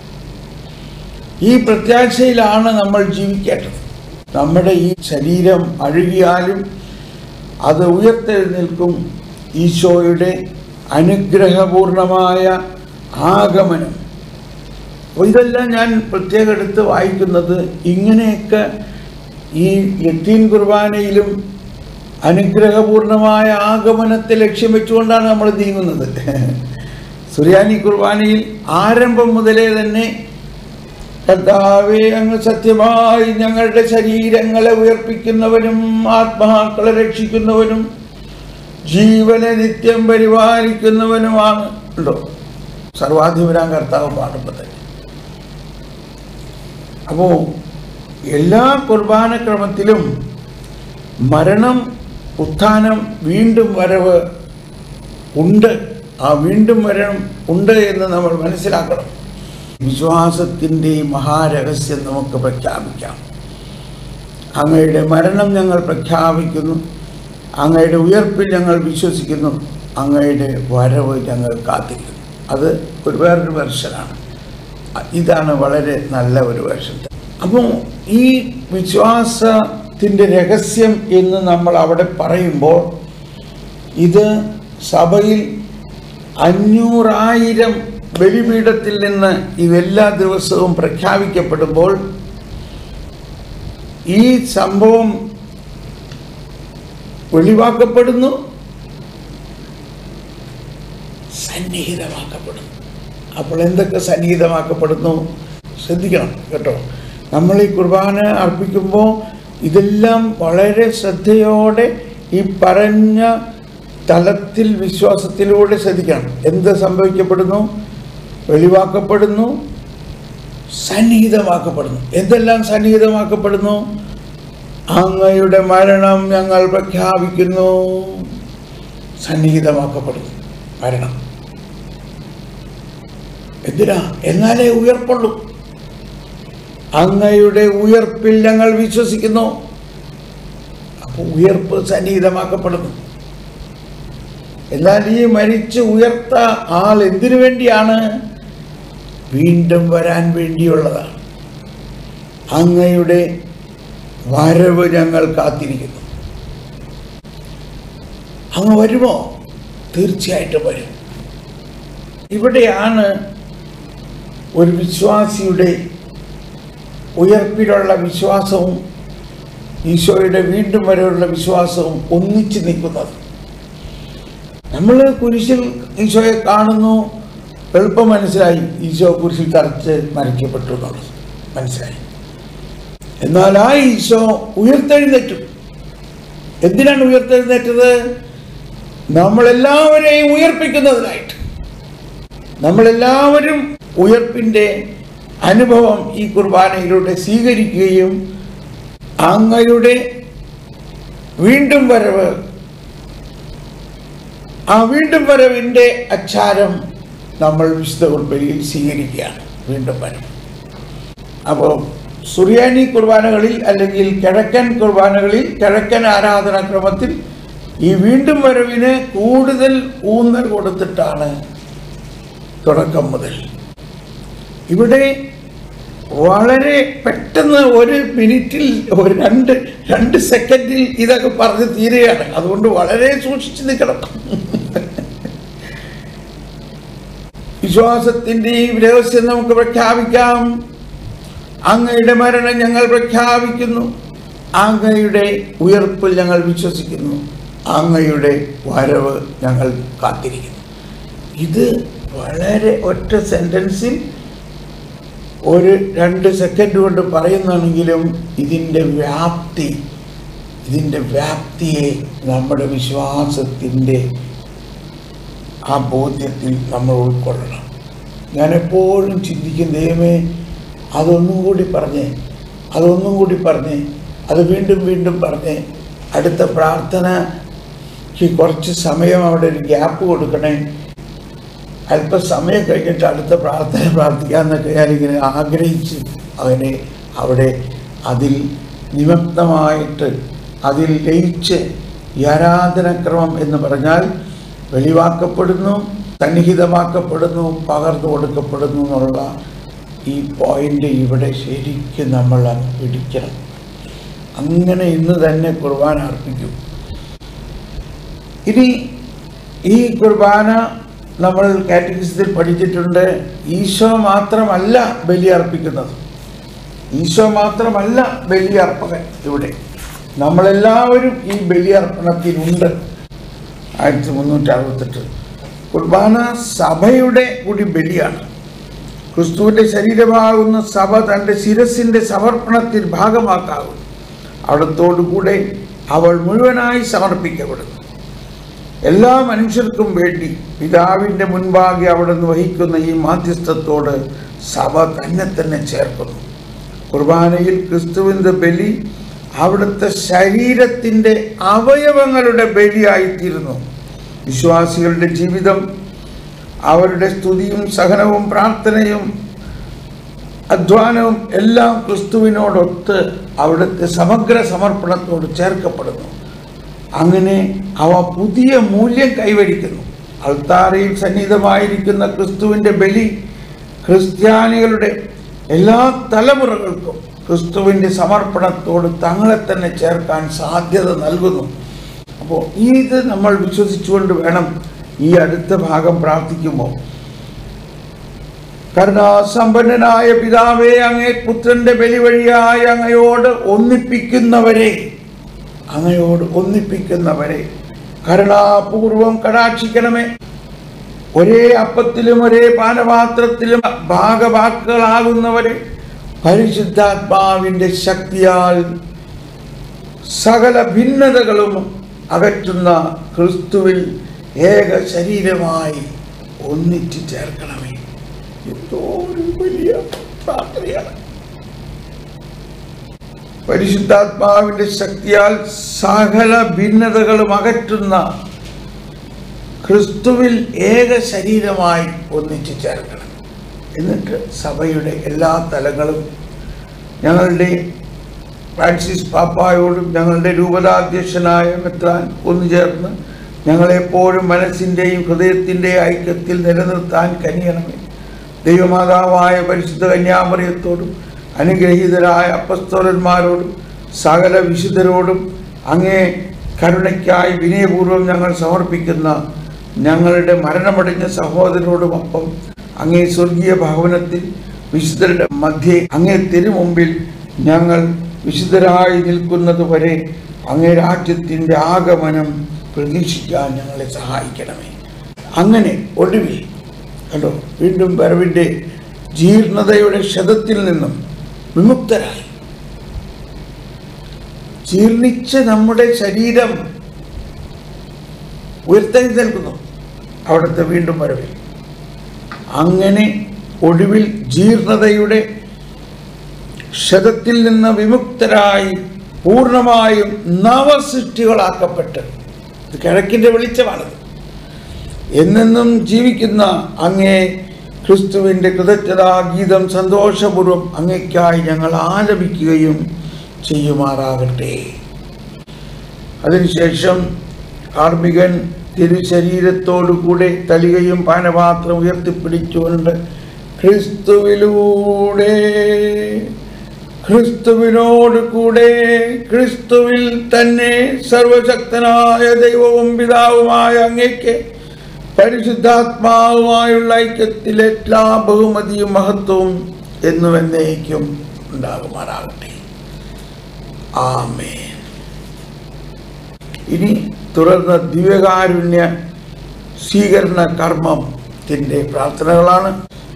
ഈ പ്രത്യാശയിലാണ് നമ്മൾ ജീവിക്കേണ്ടത് നമ്മുടെ ഈ ശരീരം അഴുകിയാലും അത് ഉയർത്തെഴുന്നേൽക്കും ഈശോയുടെ അനുഗ്രഹപൂർണമായ ആഗമനം അപ്പോൾ ഇതെല്ലാം ഞാൻ പ്രത്യേകം എടുത്ത് വായിക്കുന്നത് ഇങ്ങനെയൊക്കെ ഈ ലത്തീൻ കുർബാനയിലും അനുഗ്രഹപൂർണമായ ആഗമനത്തെ ലക്ഷ്യം വെച്ചുകൊണ്ടാണ് നമ്മൾ നീങ്ങുന്നത് സുറിയാനി കുർബാനയിൽ ആരംഭം മുതലേ തന്നെ കർത്താവെ അങ്ങ് സത്യമായി ഞങ്ങളുടെ ശരീരങ്ങളെ ഉയർപ്പിക്കുന്നവനും ആത്മാക്കളെ രക്ഷിക്കുന്നവനും ജീവനെ നിത്യം പരിപാലിക്കുന്നവനുമാണ് ഉണ്ടോ സർവാധിപരാം കർത്താവ് പാടുമ്പോൾ തന്നെ അപ്പോൾ എല്ലാ കുർബാന ക്രമത്തിലും മരണം ഉത്ഥാനം വീണ്ടും വരവ് ഉണ്ട് ആ വീണ്ടും വരണം ഉണ്ട് എന്ന് നമ്മൾ മനസ്സിലാക്കണം വിശ്വാസത്തിൻ്റെ മഹാരഹസ്യം നമുക്ക് പ്രഖ്യാപിക്കാം അങ്ങയുടെ മരണം ഞങ്ങൾ പ്രഖ്യാപിക്കുന്നു അങ്ങയുടെ ഉയർപ്പിൽ ഞങ്ങൾ വിശ്വസിക്കുന്നു അങ്ങയുടെ വരവ് ഞങ്ങൾ കാത്തിരിക്കുന്നു അത് ഒരു വേറൊരു വെർഷനാണ് ഇതാണ് വളരെ നല്ല ഒരു വേർഷൻ അപ്പോൾ ഈ വിശ്വാസത്തിൻ്റെ രഹസ്യം എന്ന് നമ്മൾ അവിടെ പറയുമ്പോൾ ഇത് സഭയിൽ അഞ്ഞൂറായിരം ബലിപീഠത്തിൽ നിന്ന് ഇതെല്ലാ ദിവസവും പ്രഖ്യാപിക്കപ്പെടുമ്പോൾ ഈ സംഭവം വെളിവാക്കപ്പെടുന്നു സന്നിഹിതമാക്കപ്പെടുന്നു അപ്പോൾ എന്തൊക്കെ സന്നിഹിതമാക്കപ്പെടുന്നു ശ്രദ്ധിക്കണം കേട്ടോ നമ്മൾ ഈ കുർബാന അർപ്പിക്കുമ്പോൾ ഇതെല്ലാം വളരെ ശ്രദ്ധയോടെ ഈ പറഞ്ഞ തലത്തിൽ വിശ്വാസത്തിലൂടെ ശ്രദ്ധിക്കണം എന്ത് സംഭവിക്കപ്പെടുന്നു വെളിവാക്കപ്പെടുന്നു സന്നിഹിതമാക്കപ്പെടുന്നു എന്തെല്ലാം സന്നിഹിതമാക്കപ്പെടുന്നു അങ്ങയുടെ മരണം ഞങ്ങൾ പ്രഖ്യാപിക്കുന്നു സന്നിഹിതമാക്കപ്പെടുന്നു മരണം എന്തിനാ എന്നാലേ ഉയർപ്പുള്ളൂ അങ്ങയുടെ ഉയർപ്പിൽ ഞങ്ങൾ വിശ്വസിക്കുന്നു അപ്പോൾ ഉയർപ്പ് സന്നിഹിതമാക്കപ്പെടുന്നു എന്നാൽ ഈ മരിച്ച് ഉയർത്ത ആൾ എന്തിനു വേണ്ടിയാണ് വീണ്ടും വരാൻ വേണ്ടിയുള്ളതാണ് അങ്ങയുടെ വരവ് ഞങ്ങൾ കാത്തിരിക്കുന്നു അങ്ങ് വരുമോ തീർച്ചയായിട്ടും വരും ഇവിടെയാണ് ഒരു വിശ്വാസിയുടെ ഉയർപ്പിലുള്ള വിശ്വാസവും ഈശോയുടെ വീണ്ടും വരെയുള്ള വിശ്വാസവും ഒന്നിച്ച് നിൽക്കുന്നത് നമ്മൾ കുരിശിൽ ഈശോയെ കാണുന്നു എളുപ്പം മനസ്സിലായി ഈശോ കുരിശിൽ തറച്ച് മരിക്കപ്പെട്ടു എന്നുള്ളത് മനസ്സിലായി എന്നാൽ ആ ഈശോ ഉയർത്തെഴുന്നേറ്റു എന്തിനാണ് ഉയർത്തെഴുന്നേറ്റത് നമ്മളെല്ലാവരെയും ഉയർപ്പിക്കുന്നതിനായിട്ട് നമ്മളെല്ലാവരും ഉയർപ്പിൻ്റെ അനുഭവം ഈ കുർബാനയിലൂടെ സ്വീകരിക്കുകയും അങ്ങയുടെ വീണ്ടും വരവ് ആ വീണ്ടും വരവിൻ്റെ അച്ചാരം നമ്മൾ വിശുദ്ധ കുർബലിയിൽ സ്വീകരിക്കുകയാണ് വീണ്ടും വരവ് അപ്പോൾ സുറിയാനി കുർബാനകളിൽ അല്ലെങ്കിൽ കിഴക്കൻ കുർബാനകളിൽ കിഴക്കൻ ആരാധനാക്രമത്തിൽ ഈ വീണ്ടും വരവിന് കൂടുതൽ ഊന്നൽ കൊടുത്തിട്ടാണ് തുടക്കം മുതൽ ഇവിടെ വളരെ പെട്ടെന്ന് ഒരു മിനിറ്റിൽ ഒരു രണ്ട് രണ്ട് സെക്കൻഡിൽ ഇതൊക്കെ പറഞ്ഞ് തീരുകയാണ് അതുകൊണ്ട് വളരെ സൂക്ഷിച്ചു നിൽക്കണം വിശ്വാസത്തിൻ്റെ ഈ രഹസ്യം നമുക്ക് പ്രഖ്യാപിക്കാം അങ്ങയുടെ മരണം ഞങ്ങൾ പ്രഖ്യാപിക്കുന്നു അങ്ങയുടെ ഉയർപ്പിൽ ഞങ്ങൾ വിശ്വസിക്കുന്നു അങ്ങയുടെ വരവ് ഞങ്ങൾ കാത്തിരിക്കുന്നു ഇത് വളരെ ഒറ്റ സെൻറ്റൻസിൽ ഒരു രണ്ട് സെക്കൻഡ് കൊണ്ട് പറയുന്നാണെങ്കിലും ഇതിൻ്റെ വ്യാപ്തി ഇതിൻ്റെ വ്യാപ്തിയെ നമ്മുടെ വിശ്വാസത്തിൻ്റെ ആ ബോധ്യത്തിൽ നമ്മൾ ഉൾക്കൊള്ളണം ഞാൻ എപ്പോഴും ചിന്തിക്കും ദൈവമേ അതൊന്നും കൂടി പറഞ്ഞേ അതൊന്നും കൂടി പറഞ്ഞേ അത് വീണ്ടും വീണ്ടും പറഞ്ഞേ അടുത്ത പ്രാർത്ഥനയ്ക്ക് കുറച്ച് സമയം അവിടെ ഒരു ഗ്യാപ്പ് കൊടുക്കണേ അല്പസമയം കഴിഞ്ഞിട്ട് അടുത്ത പ്രാർത്ഥന പ്രാർത്ഥിക്കാമെന്നൊക്കെ ഞാനിങ്ങനെ ആഗ്രഹിച്ച് അവനെ അവിടെ അതിൽ നിമഗ്നമായിട്ട് അതിൽ ലയിച്ച് ഈ ആരാധനക്രമം എന്ന് പറഞ്ഞാൽ വെളിവാക്കപ്പെടുന്നു സന്നിഹിതമാക്കപ്പെടുന്നു പകർന്നു കൊടുക്കപ്പെടുന്നു എന്നുള്ള ഈ പോയിന്റ് ഇവിടെ ശരിക്കും നമ്മൾ അങ്ങ് പിടിക്കണം അങ്ങനെ ഇന്ന് തന്നെ കുർബാന അർപ്പിക്കും ഇനി ഈ കുർബാന നമ്മൾ കാറ്റഗറിസത്തിൽ പഠിച്ചിട്ടുണ്ട് ഈശോ മാത്രമല്ല ബലി അർപ്പിക്കുന്നത് ഈശോ മാത്രമല്ല ബലി അർപ്പകൻ ഇവിടെ നമ്മളെല്ലാവരും ഈ ബലി അർപ്പണത്തിനുണ്ട് ആയിരത്തി മുന്നൂറ്റി അറുപത്തെട്ട് കുർബാന സഭയുടെ കൂടി ബലിയാണ് ക്രിസ്തുവിൻ്റെ ശരീരമാകുന്ന സഭ തൻ്റെ ശിരസിൻ്റെ സമർപ്പണത്തിൽ ഭാഗമാക്കാകുന്നു അവിടത്തോടുകൂടെ അവൾ മുഴുവനായി സമർപ്പിക്കപ്പെടുന്നു എല്ലാ മനുഷ്യർക്കും വേണ്ടി പിതാവിൻ്റെ മുൻപാകെ അവിടുന്ന് വഹിക്കുന്ന ഈ മാധ്യസ്ഥത്തോട് സഭ തന്നെ തന്നെ ചേർക്കുന്നു കുർബാനയിൽ ക്രിസ്തുവിൻ്റെ ബലി അവിടുത്തെ ശരീരത്തിൻ്റെ അവയവങ്ങളുടെ ബലിയായിത്തീരുന്നു വിശ്വാസികളുടെ ജീവിതം അവരുടെ സ്തുതിയും സഹനവും പ്രാർത്ഥനയും അധ്വാനവും എല്ലാം ക്രിസ്തുവിനോടൊത്ത് അവിടുത്തെ സമഗ്ര സമർപ്പണത്തോട് ചേർക്കപ്പെടുന്നു അങ്ങനെ അവ പുതിയ മൂല്യം കൈവരിക്കുന്നു അൾത്താരയിൽ സന്നിഹിതമായിരിക്കുന്ന ക്രിസ്തുവിൻ്റെ ബലി ക്രിസ്ത്യാനികളുടെ എല്ലാ തലമുറകൾക്കും ക്രിസ്തുവിൻ്റെ സമർപ്പണത്തോട് തങ്ങളെ തന്നെ ചേർക്കാൻ സാധ്യത നൽകുന്നു അപ്പോൾ ഇത് നമ്മൾ വിശ്വസിച്ചുകൊണ്ട് വേണം ഈ അടുത്ത ഭാഗം പ്രാർത്ഥിക്കുമ്പോൾ കരുണാസമ്പന്നനായ പിതാവേ അങ്ങേ പുത്രന്റെ ബലി വഴിയായി അങ്ങയോട് ഒന്നിപ്പിക്കുന്നവരെ അങ്ങയോട് ഒന്നിപ്പിക്കുന്നവരെ കരുണാപൂർവം കടാക്ഷിക്കണമേ ഒരേ അപ്പത്തിലും ഒരേ പാനപാത്രത്തിലും ഭാഗവാക്കുകളാകുന്നവരെ പരിശുദ്ധാത്മാവിൻ്റെ ശക്തിയാൽ സകല ഭിന്നതകളും അകറ്റുന്ന ക്രിസ്തുവിൽ ഏക ശരീരമായി ഒന്നിച്ചു ചേർക്കണമേ എന്തോ ഒരു വലിയ പ്രാർത്ഥനയാണ് പരിശുദ്ധാത്മാവിൻ്റെ ശക്തിയാൽ സകല ഭിന്നതകളും അകറ്റുന്ന ക്രിസ്തുവിൽ ഏക ശരീരമായി ഒന്നിച്ചു ചേർക്കണം എന്നിട്ട് സഭയുടെ എല്ലാ തലങ്ങളും ഞങ്ങളുടെ ഫ്രാൻസിസ് പാപ്പായോടും ഞങ്ങളുടെ രൂപതാധ്യക്ഷനായ മെത്രാൻ ഒന്നുചേർന്ന് ഞങ്ങളെപ്പോഴും മനസ്സിൻ്റെയും ഹൃദയത്തിൻ്റെയും ഐക്യത്തിൽ നിലനിർത്താൻ കനിയണമേ ദൈവമാതാവായ പരിശുദ്ധ കന്യാമറിയത്തോടും അനുഗ്രഹീതരായ അപ്പസ്തോലന്മാരോടും സകല വിശുദ്ധരോടും അങ്ങേ കരുണയ്ക്കായി വിനയപൂർവ്വം ഞങ്ങൾ സമർപ്പിക്കുന്ന ഞങ്ങളുടെ മരണമടഞ്ഞ സഹോദരനോടുമൊപ്പം അങ്ങേ സ്വർഗീയ ഭവനത്തിൽ വിശുദ്ധരുടെ മധ്യേ അങ്ങേ തിരുമുമ്പിൽ ഞങ്ങൾ വിശുദ്ധരായി നിൽക്കുന്നത് വരെ അങ്ങേ രാജ്യത്തിൻ്റെ ആഗമനം പ്രതീക്ഷിക്കാൻ ഞങ്ങളെ സഹായിക്കണമേ അങ്ങനെ ഒടുവിൽ കണ്ടോ വീണ്ടും വരവിൻ്റെ ജീർണതയുടെ ക്ഷതത്തിൽ നിന്നും വിമുക്തരായി ജീർണിച്ച നമ്മുടെ ശരീരം ഉയർത്തെഴുന്നേൽക്കുന്നു അവിടുത്തെ വീണ്ടും വരവിൽ അങ്ങനെ ഒടുവിൽ ജീർണതയുടെ ക്ഷതത്തിൽ നിന്ന് വിമുക്തരായി പൂർണ്ണമായും നവസൃഷ്ടികളാക്കപ്പെട്ട് ഇത് കിഴക്കിൻ്റെ വെളിച്ചമാണത് എന്നെന്നും ജീവിക്കുന്ന അങ്ങേ ക്രിസ്തുവിൻ്റെ കൃതജ്ഞതാ ഗീതം സന്തോഷപൂർവ്വം അങ്ങയ്ക്കായി ഞങ്ങൾ ആലപിക്കുകയും ചെയ്യുമാറാകട്ടെ അതിനുശേഷം കാർമികൻ തിരുശരീരത്തോടു കൂടെ തലികയും പാനപാത്രം ഉയർത്തിപ്പിടിച്ചുകൊണ്ട് ക്രിസ്തുവിലൂടെ ക്രിസ്തുവിനോട് കൂടെ ക്രിസ്തുവിൽ തന്നെ സർവശക്തനായ ദൈവവും പിതാവുമായ അങ്ങയ്ക്ക് പരിശുദ്ധാത്മാവുമായുള്ള ഐക്യത്തിൽ എല്ലാ ബഹുമതിയും മഹത്വവും എന്നും എന്നേക്കും ഉണ്ടാകുമാറാകട്ടെ ആമേൻ ഇനി തുടർന്ന് ദിവ്യകാരുണ്യ സ്വീകരണ കർമ്മത്തിൻ്റെ പ്രാർത്ഥനകളാണ്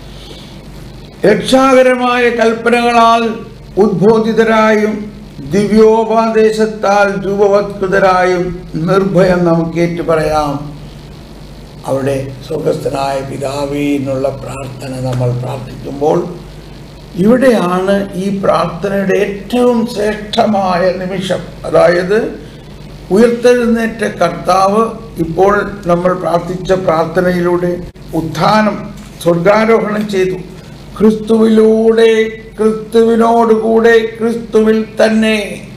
രക്ഷാകരമായ കൽപ്പനകളാൽ ഉദ്ബോധിതരായും ദിവ്യോപദേശത്താൽ രൂപവത്കൃതരായും നിർഭയം നമുക്ക് ഏറ്റു പറയാം അവിടെ സ്വർഗസ്ഥനായ പിതാവേ എന്നുള്ള പ്രാർത്ഥന നമ്മൾ പ്രാർത്ഥിക്കുമ്പോൾ ഇവിടെയാണ് ഈ പ്രാർത്ഥനയുടെ ഏറ്റവും ശ്രേഷ്ഠമായ നിമിഷം അതായത് ഉയർത്തെഴുന്നേറ്റ കർത്താവ് ഇപ്പോൾ നമ്മൾ പ്രാർത്ഥിച്ച പ്രാർത്ഥനയിലൂടെ ഉത്ഥാനം സ്വർഗാരോഹണം ചെയ്തു ക്രിസ്തുവിലൂടെ ക്രിസ്തുവിനോടുകൂടെ ക്രിസ്തുവിൽ തന്നെ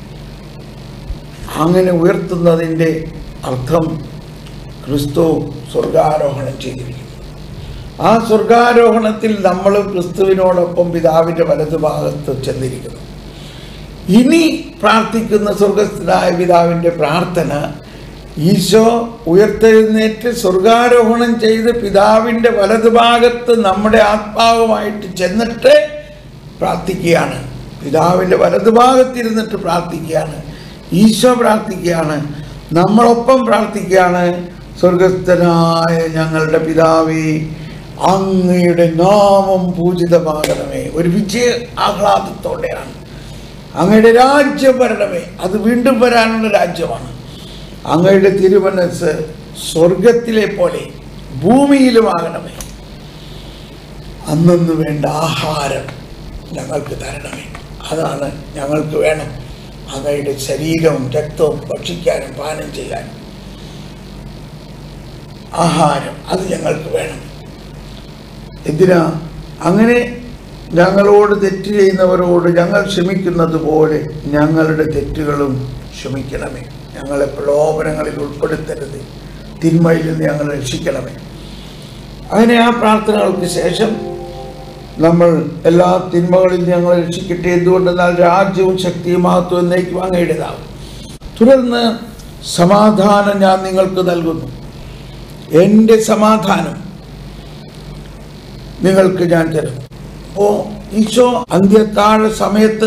അങ്ങനെ ഉയർത്തുന്നതിൻ്റെ അർത്ഥം ക്രിസ്തു സ്വർഗാരോഹണം ചെയ്തിരിക്കുന്നു ആ സ്വർഗാരോഹണത്തിൽ നമ്മൾ ക്രിസ്തുവിനോടൊപ്പം പിതാവിൻ്റെ വലതുഭാഗത്ത് ചെന്നിരിക്കുന്നു ഇനി പ്രാർത്ഥിക്കുന്ന സ്വർഗസ്ഥനായ പിതാവിൻ്റെ പ്രാർത്ഥന ഈശോ ഉയർത്തെഴുന്നേറ്റ് സ്വർഗാരോഹണം ചെയ്ത് പിതാവിൻ്റെ വലതുഭാഗത്ത് നമ്മുടെ ആത്മാവുമായിട്ട് ചെന്നിട്ട് പ്രാർത്ഥിക്കുകയാണ് പിതാവിൻ്റെ വലതുഭാഗത്തിരുന്നിട്ട് പ്രാർത്ഥിക്കുകയാണ് ഈശോ പ്രാർത്ഥിക്കുകയാണ് നമ്മളൊപ്പം പ്രാർത്ഥിക്കുകയാണ് സ്വർഗസ്ഥനായ ഞങ്ങളുടെ പിതാവേ അങ്ങയുടെ നാമം പൂജിതമാകണമേ ഒരു വിജയ ആഹ്ലാദത്തോടെയാണ് അങ്ങയുടെ രാജ്യം വരണമേ അത് വീണ്ടും വരാനുള്ള രാജ്യമാണ് അങ്ങയുടെ തിരുമനസ് സ്വർഗത്തിലെ പോലെ ഭൂമിയിലുമാകണമേ അന്നു വേണ്ട ആഹാരം ഞങ്ങൾക്ക് തരണമേ അതാണ് ഞങ്ങൾക്ക് വേണം അങ്ങയുടെ ശരീരവും രക്തവും ഭക്ഷിക്കാനും പാനം ചെയ്യാനും ആഹാരം അത് ഞങ്ങൾക്ക് വേണം എന്തിനാ അങ്ങനെ ഞങ്ങളോട് തെറ്റ് ചെയ്യുന്നവരോട് ഞങ്ങൾ ക്ഷമിക്കുന്നത് പോലെ ഞങ്ങളുടെ തെറ്റുകളും ക്ഷമിക്കണമേ ഞങ്ങളെ പ്രലോഭനങ്ങളിൽ ഉൾപ്പെടുത്തരുത് തിന്മയിൽ നിന്ന് ഞങ്ങൾ രക്ഷിക്കണമേ അങ്ങനെ ആ പ്രാർത്ഥനകൾക്ക് ശേഷം നമ്മൾ എല്ലാ തിന്മകളിൽ ഞങ്ങളെ രക്ഷിക്കട്ടെ എന്തുകൊണ്ടെന്നാൽ രാജ്യവും ശക്തിയും മഹത്വം എന്നേക്കും അങ്ങയുടേതാവും തുടർന്ന് സമാധാനം ഞാൻ നിങ്ങൾക്ക് നൽകുന്നു എൻ്റെ സമാധാനം നിങ്ങൾക്ക് ഞാൻ തരും അപ്പോൾ ഈശോ അന്ത്യത്താഴ സമയത്ത്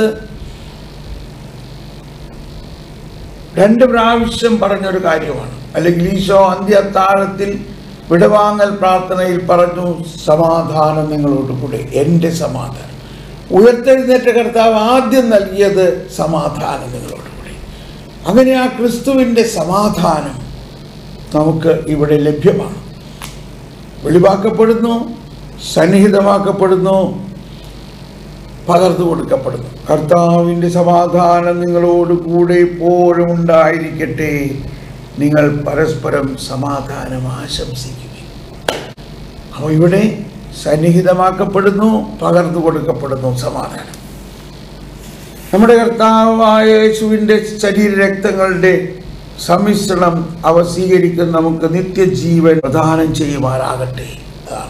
രണ്ട് പ്രാവശ്യം പറഞ്ഞൊരു കാര്യമാണ് അല്ലെങ്കിൽ ഈശോ അന്ത്യത്താഴത്തിൽ വിടവാങ്ങൽ പ്രാർത്ഥനയിൽ പറഞ്ഞു സമാധാനം നിങ്ങളോട് കൂടെ എൻ്റെ സമാധാനം ഉയർത്തെഴുന്നേറ്റ കർത്താവ് ആദ്യം നൽകിയത് സമാധാനം നിങ്ങളോട് കൂടെ അങ്ങനെ ആ ക്രിസ്തുവിൻ്റെ സമാധാനം നമുക്ക് ഇവിടെ ലഭ്യമാണ് വെളിവാക്കപ്പെടുന്നു സന്നിഹിതമാക്കപ്പെടുന്നു പകർന്നു കൊടുക്കപ്പെടുന്നു കർത്താവിൻ്റെ സമാധാനം നിങ്ങളോട് കൂടെ എപ്പോഴും ഉണ്ടായിരിക്കട്ടെ നിങ്ങൾ പരസ്പരം സമാധാനം ആശംസിക്കുക അപ്പോൾ ഇവിടെ സന്നിഹിതമാക്കപ്പെടുന്നു പകർന്നു കൊടുക്കപ്പെടുന്നു സമാധാനം നമ്മുടെ കർത്താവായ യേശുവിൻ്റെ ശരീരരക്തങ്ങളുടെ സമ്മിശ്രണം അവ സ്വീകരിക്കുന്ന നമുക്ക് നിത്യജീവൻ പ്രദാനം ചെയ്യുമാറാകട്ടെ അതാണ്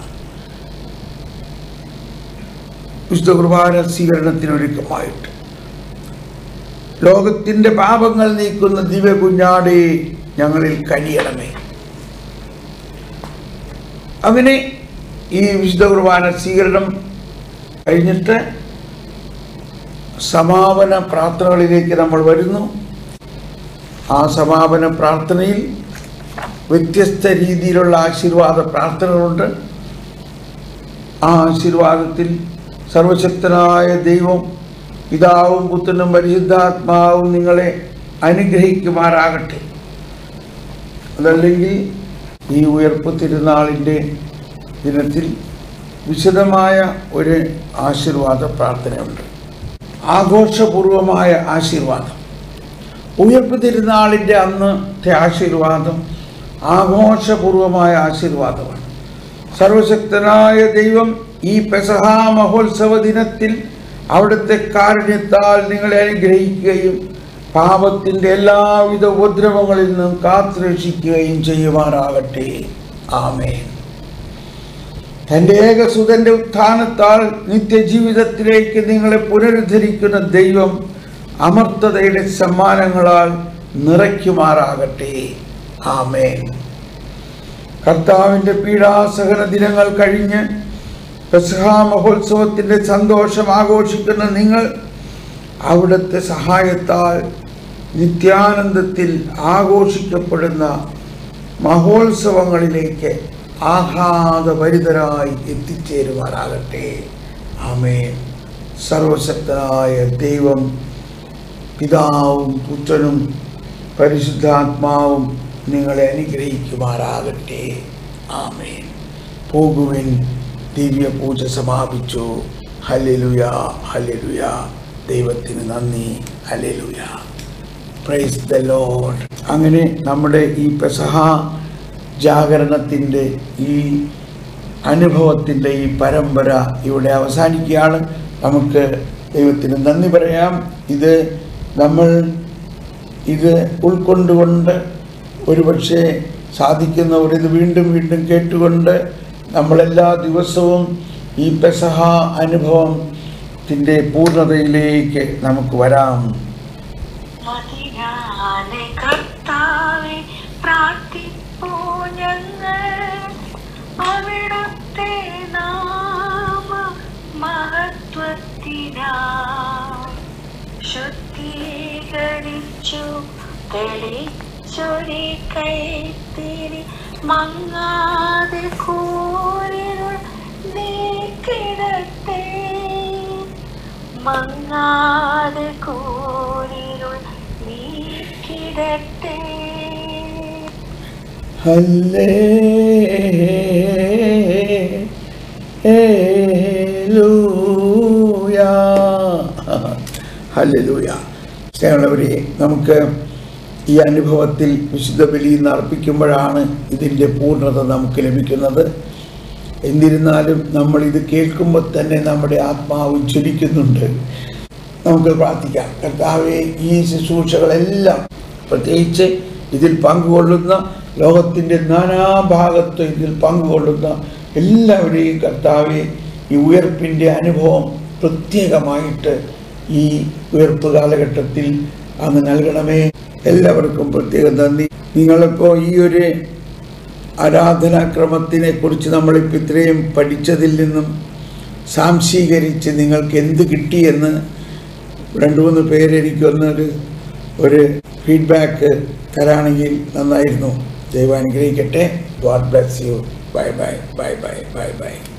വിശുദ്ധ കുർബാന സ്വീകരണത്തിനൊരുക്കമായിട്ട് ലോകത്തിൻ്റെ പാപങ്ങൾ നീക്കുന്ന ദിവ്യ കുഞ്ഞാടെ ഞങ്ങളിൽ കനിയണമേ അങ്ങനെ ഈ വിശുദ്ധ കുർബാന സ്വീകരണം കഴിഞ്ഞിട്ട് സമാപന പ്രാർത്ഥനകളിലേക്ക് നമ്മൾ വരുന്നു ആ സമാപന പ്രാർത്ഥനയിൽ വ്യത്യസ്ത രീതിയിലുള്ള ആശീർവാദ പ്രാർത്ഥനകളുണ്ട് ആ ആശീർവാദത്തിൽ സർവശക്തനായ ദൈവം പിതാവും പുത്രനും പരിശുദ്ധാത്മാവും നിങ്ങളെ അനുഗ്രഹിക്കുമാറാകട്ടെ അതല്ലെങ്കിൽ ഈ ഉയർപ്പ് തിരുനാളിൻ്റെ ദിനത്തിൽ വിശദമായ ഒരു ആശീർവാദ പ്രാർത്ഥനയുണ്ട് ആഘോഷപൂർവമായ ആശീർവാദം ഉയർപ്പ് തിരുനാളിൻ്റെ അന്നത്തെ ആശീർവാദം ആഘോഷപൂർവമായ ആശീർവാദമാണ് സർവശക്തനായ ദൈവം ഈ പെസഹ മഹോത്സവ ദിനത്തിൽ അവിടുത്തെ കാരുണ്യത്താൽ നിങ്ങളെ അനുഗ്രഹിക്കുകയും പാപത്തിൻ്റെ എല്ലാവിധ ഉപദ്രവങ്ങളിൽ നിന്നും കാത്തുരക്ഷിക്കുകയും ചെയ്യുമാറാകട്ടെ ആമേൻ തൻ്റെ ഏകസുതന്റെ ഉത്ഥാനത്താൽ നിത്യജീവിതത്തിലേക്ക് നിങ്ങളെ പുനരുദ്ധരിക്കുന്ന ദൈവം അമർത്തതയുടെ സമ്മാനങ്ങളാൽ നിറയ്ക്കുമാറാകട്ടെ ആമേൻ കർത്താവിൻ്റെ പീഡാസഹന ദിനങ്ങൾ കഴിഞ്ഞ് പെസഹ മഹോത്സവത്തിൻ്റെ സന്തോഷം ആഘോഷിക്കുന്ന നിങ്ങൾ അവിടുത്തെ സഹായത്താൽ നിത്യാനന്ദത്തിൽ ആഘോഷിക്കപ്പെടുന്ന മഹോത്സവങ്ങളിലേക്ക് ആഹ്ലാദഭരിതരായി എത്തിച്ചേരുവാനാകട്ടെ ആമേൻ സർവശക്തനായ ദൈവം പിതാവും പുത്രനും പരിശുദ്ധാത്മാവും നിങ്ങളെ അനുഗ്രഹിക്കുമാറാകട്ടെ ആമേൻ പോകുവിൻ ദിവ്യ പൂജ സമാപിച്ചു ഹല്ലേലൂയ ഹല്ലേലൂയ ദൈവത്തിന് നന്ദി ഹല്ലേലൂയ പ്രൈസ് ദ ലോഡ് അങ്ങനെ നമ്മുടെ ഈ പെസഹ ജാഗരണത്തിൻ്റെ ഈ അനുഭവത്തിൻ്റെ ഈ പരമ്പര ഇവിടെ അവസാനിക്കുകയാണ് നമുക്ക് ദൈവത്തിന് നന്ദി പറയാം ഇത് നമ്മൾ ഇത് ഉൾക്കൊണ്ടുകൊണ്ട് ഒരുപക്ഷെ സാധിക്കുന്നവർ ഇത് വീണ്ടും വീണ്ടും കേട്ടുകൊണ്ട് നമ്മളെല്ലാ ദിവസവും ഈ പെസഹ അനുഭവത്തിൻ്റെ പൂർണ്ണതയിലേക്ക് നമുക്ക് വരാം മതിയാലെ കർത്താവെ പ്രാർത്ഥിപ്പൂ ഞങ്ങൾ അവിടുത്തെ നാമ മഹത്വത്തിനാ ശുദ്ധീകരിച്ചു തെളിച്ചൊരി കൈത്തിരി മങ്ങാതെ കൂരിരുൾ നീക്കിടട്ടെ മങ്ങാതെ കൂരിരുൾ നീക്കിടട്ടെ ഹല്ലേ ഹല്ലേലൂയ സ്നേഹമുള്ളവരെ നമുക്ക് ഈ അനുഭവത്തിൽ വിശുദ്ധ ബലി ഇന്ന് അർപ്പിക്കുമ്പോഴാണ് ഇതിൻ്റെ പൂർണ്ണത നമുക്ക് ലഭിക്കുന്നത് എന്നിരുന്നാലും നമ്മൾ ഇത് കേൾക്കുമ്പോൾ തന്നെ നമ്മുടെ ആത്മാവ് ജ്വലിക്കുന്നുണ്ട് നമുക്ക് പ്രാർത്ഥിക്കാം കർത്താവെ ഈ ശുശ്രൂഷകളെല്ലാം പ്രത്യേകിച്ച് ഇതിൽ പങ്കുകൊള്ളുന്ന ലോകത്തിൻ്റെ നാനാഭാഗത്ത് ഇതിൽ പങ്കുകൊള്ളുന്ന എല്ലാവരെയും കർത്താവെ ഈ ഉയർപ്പിൻ്റെ അനുഭവം പ്രത്യേകമായിട്ട് ഈ ഉയർപ്പ് കാലഘട്ടത്തിൽ അങ്ങ് നൽകണമേ എല്ലാവർക്കും പ്രത്യേകം നന്ദി നിങ്ങളിപ്പോൾ ഈ ഒരു ആരാധനാക്രമത്തിനെ കുറിച്ച് നമ്മളിപ്പോൾ ഇത്രയും പഠിച്ചതിൽ നിന്നും സാംശീകരിച്ച് നിങ്ങൾക്ക് എന്ത് കിട്ടിയെന്ന് രണ്ട് മൂന്ന് പേര് എനിക്കൊന്നൊരു ഒരു ഫീഡ്ബാക്ക് തരാണെങ്കിൽ നന്നായിരുന്നു ദൈവം അനുഗ്രഹിക്കട്ടെ God bless you bye bye bye bye bye by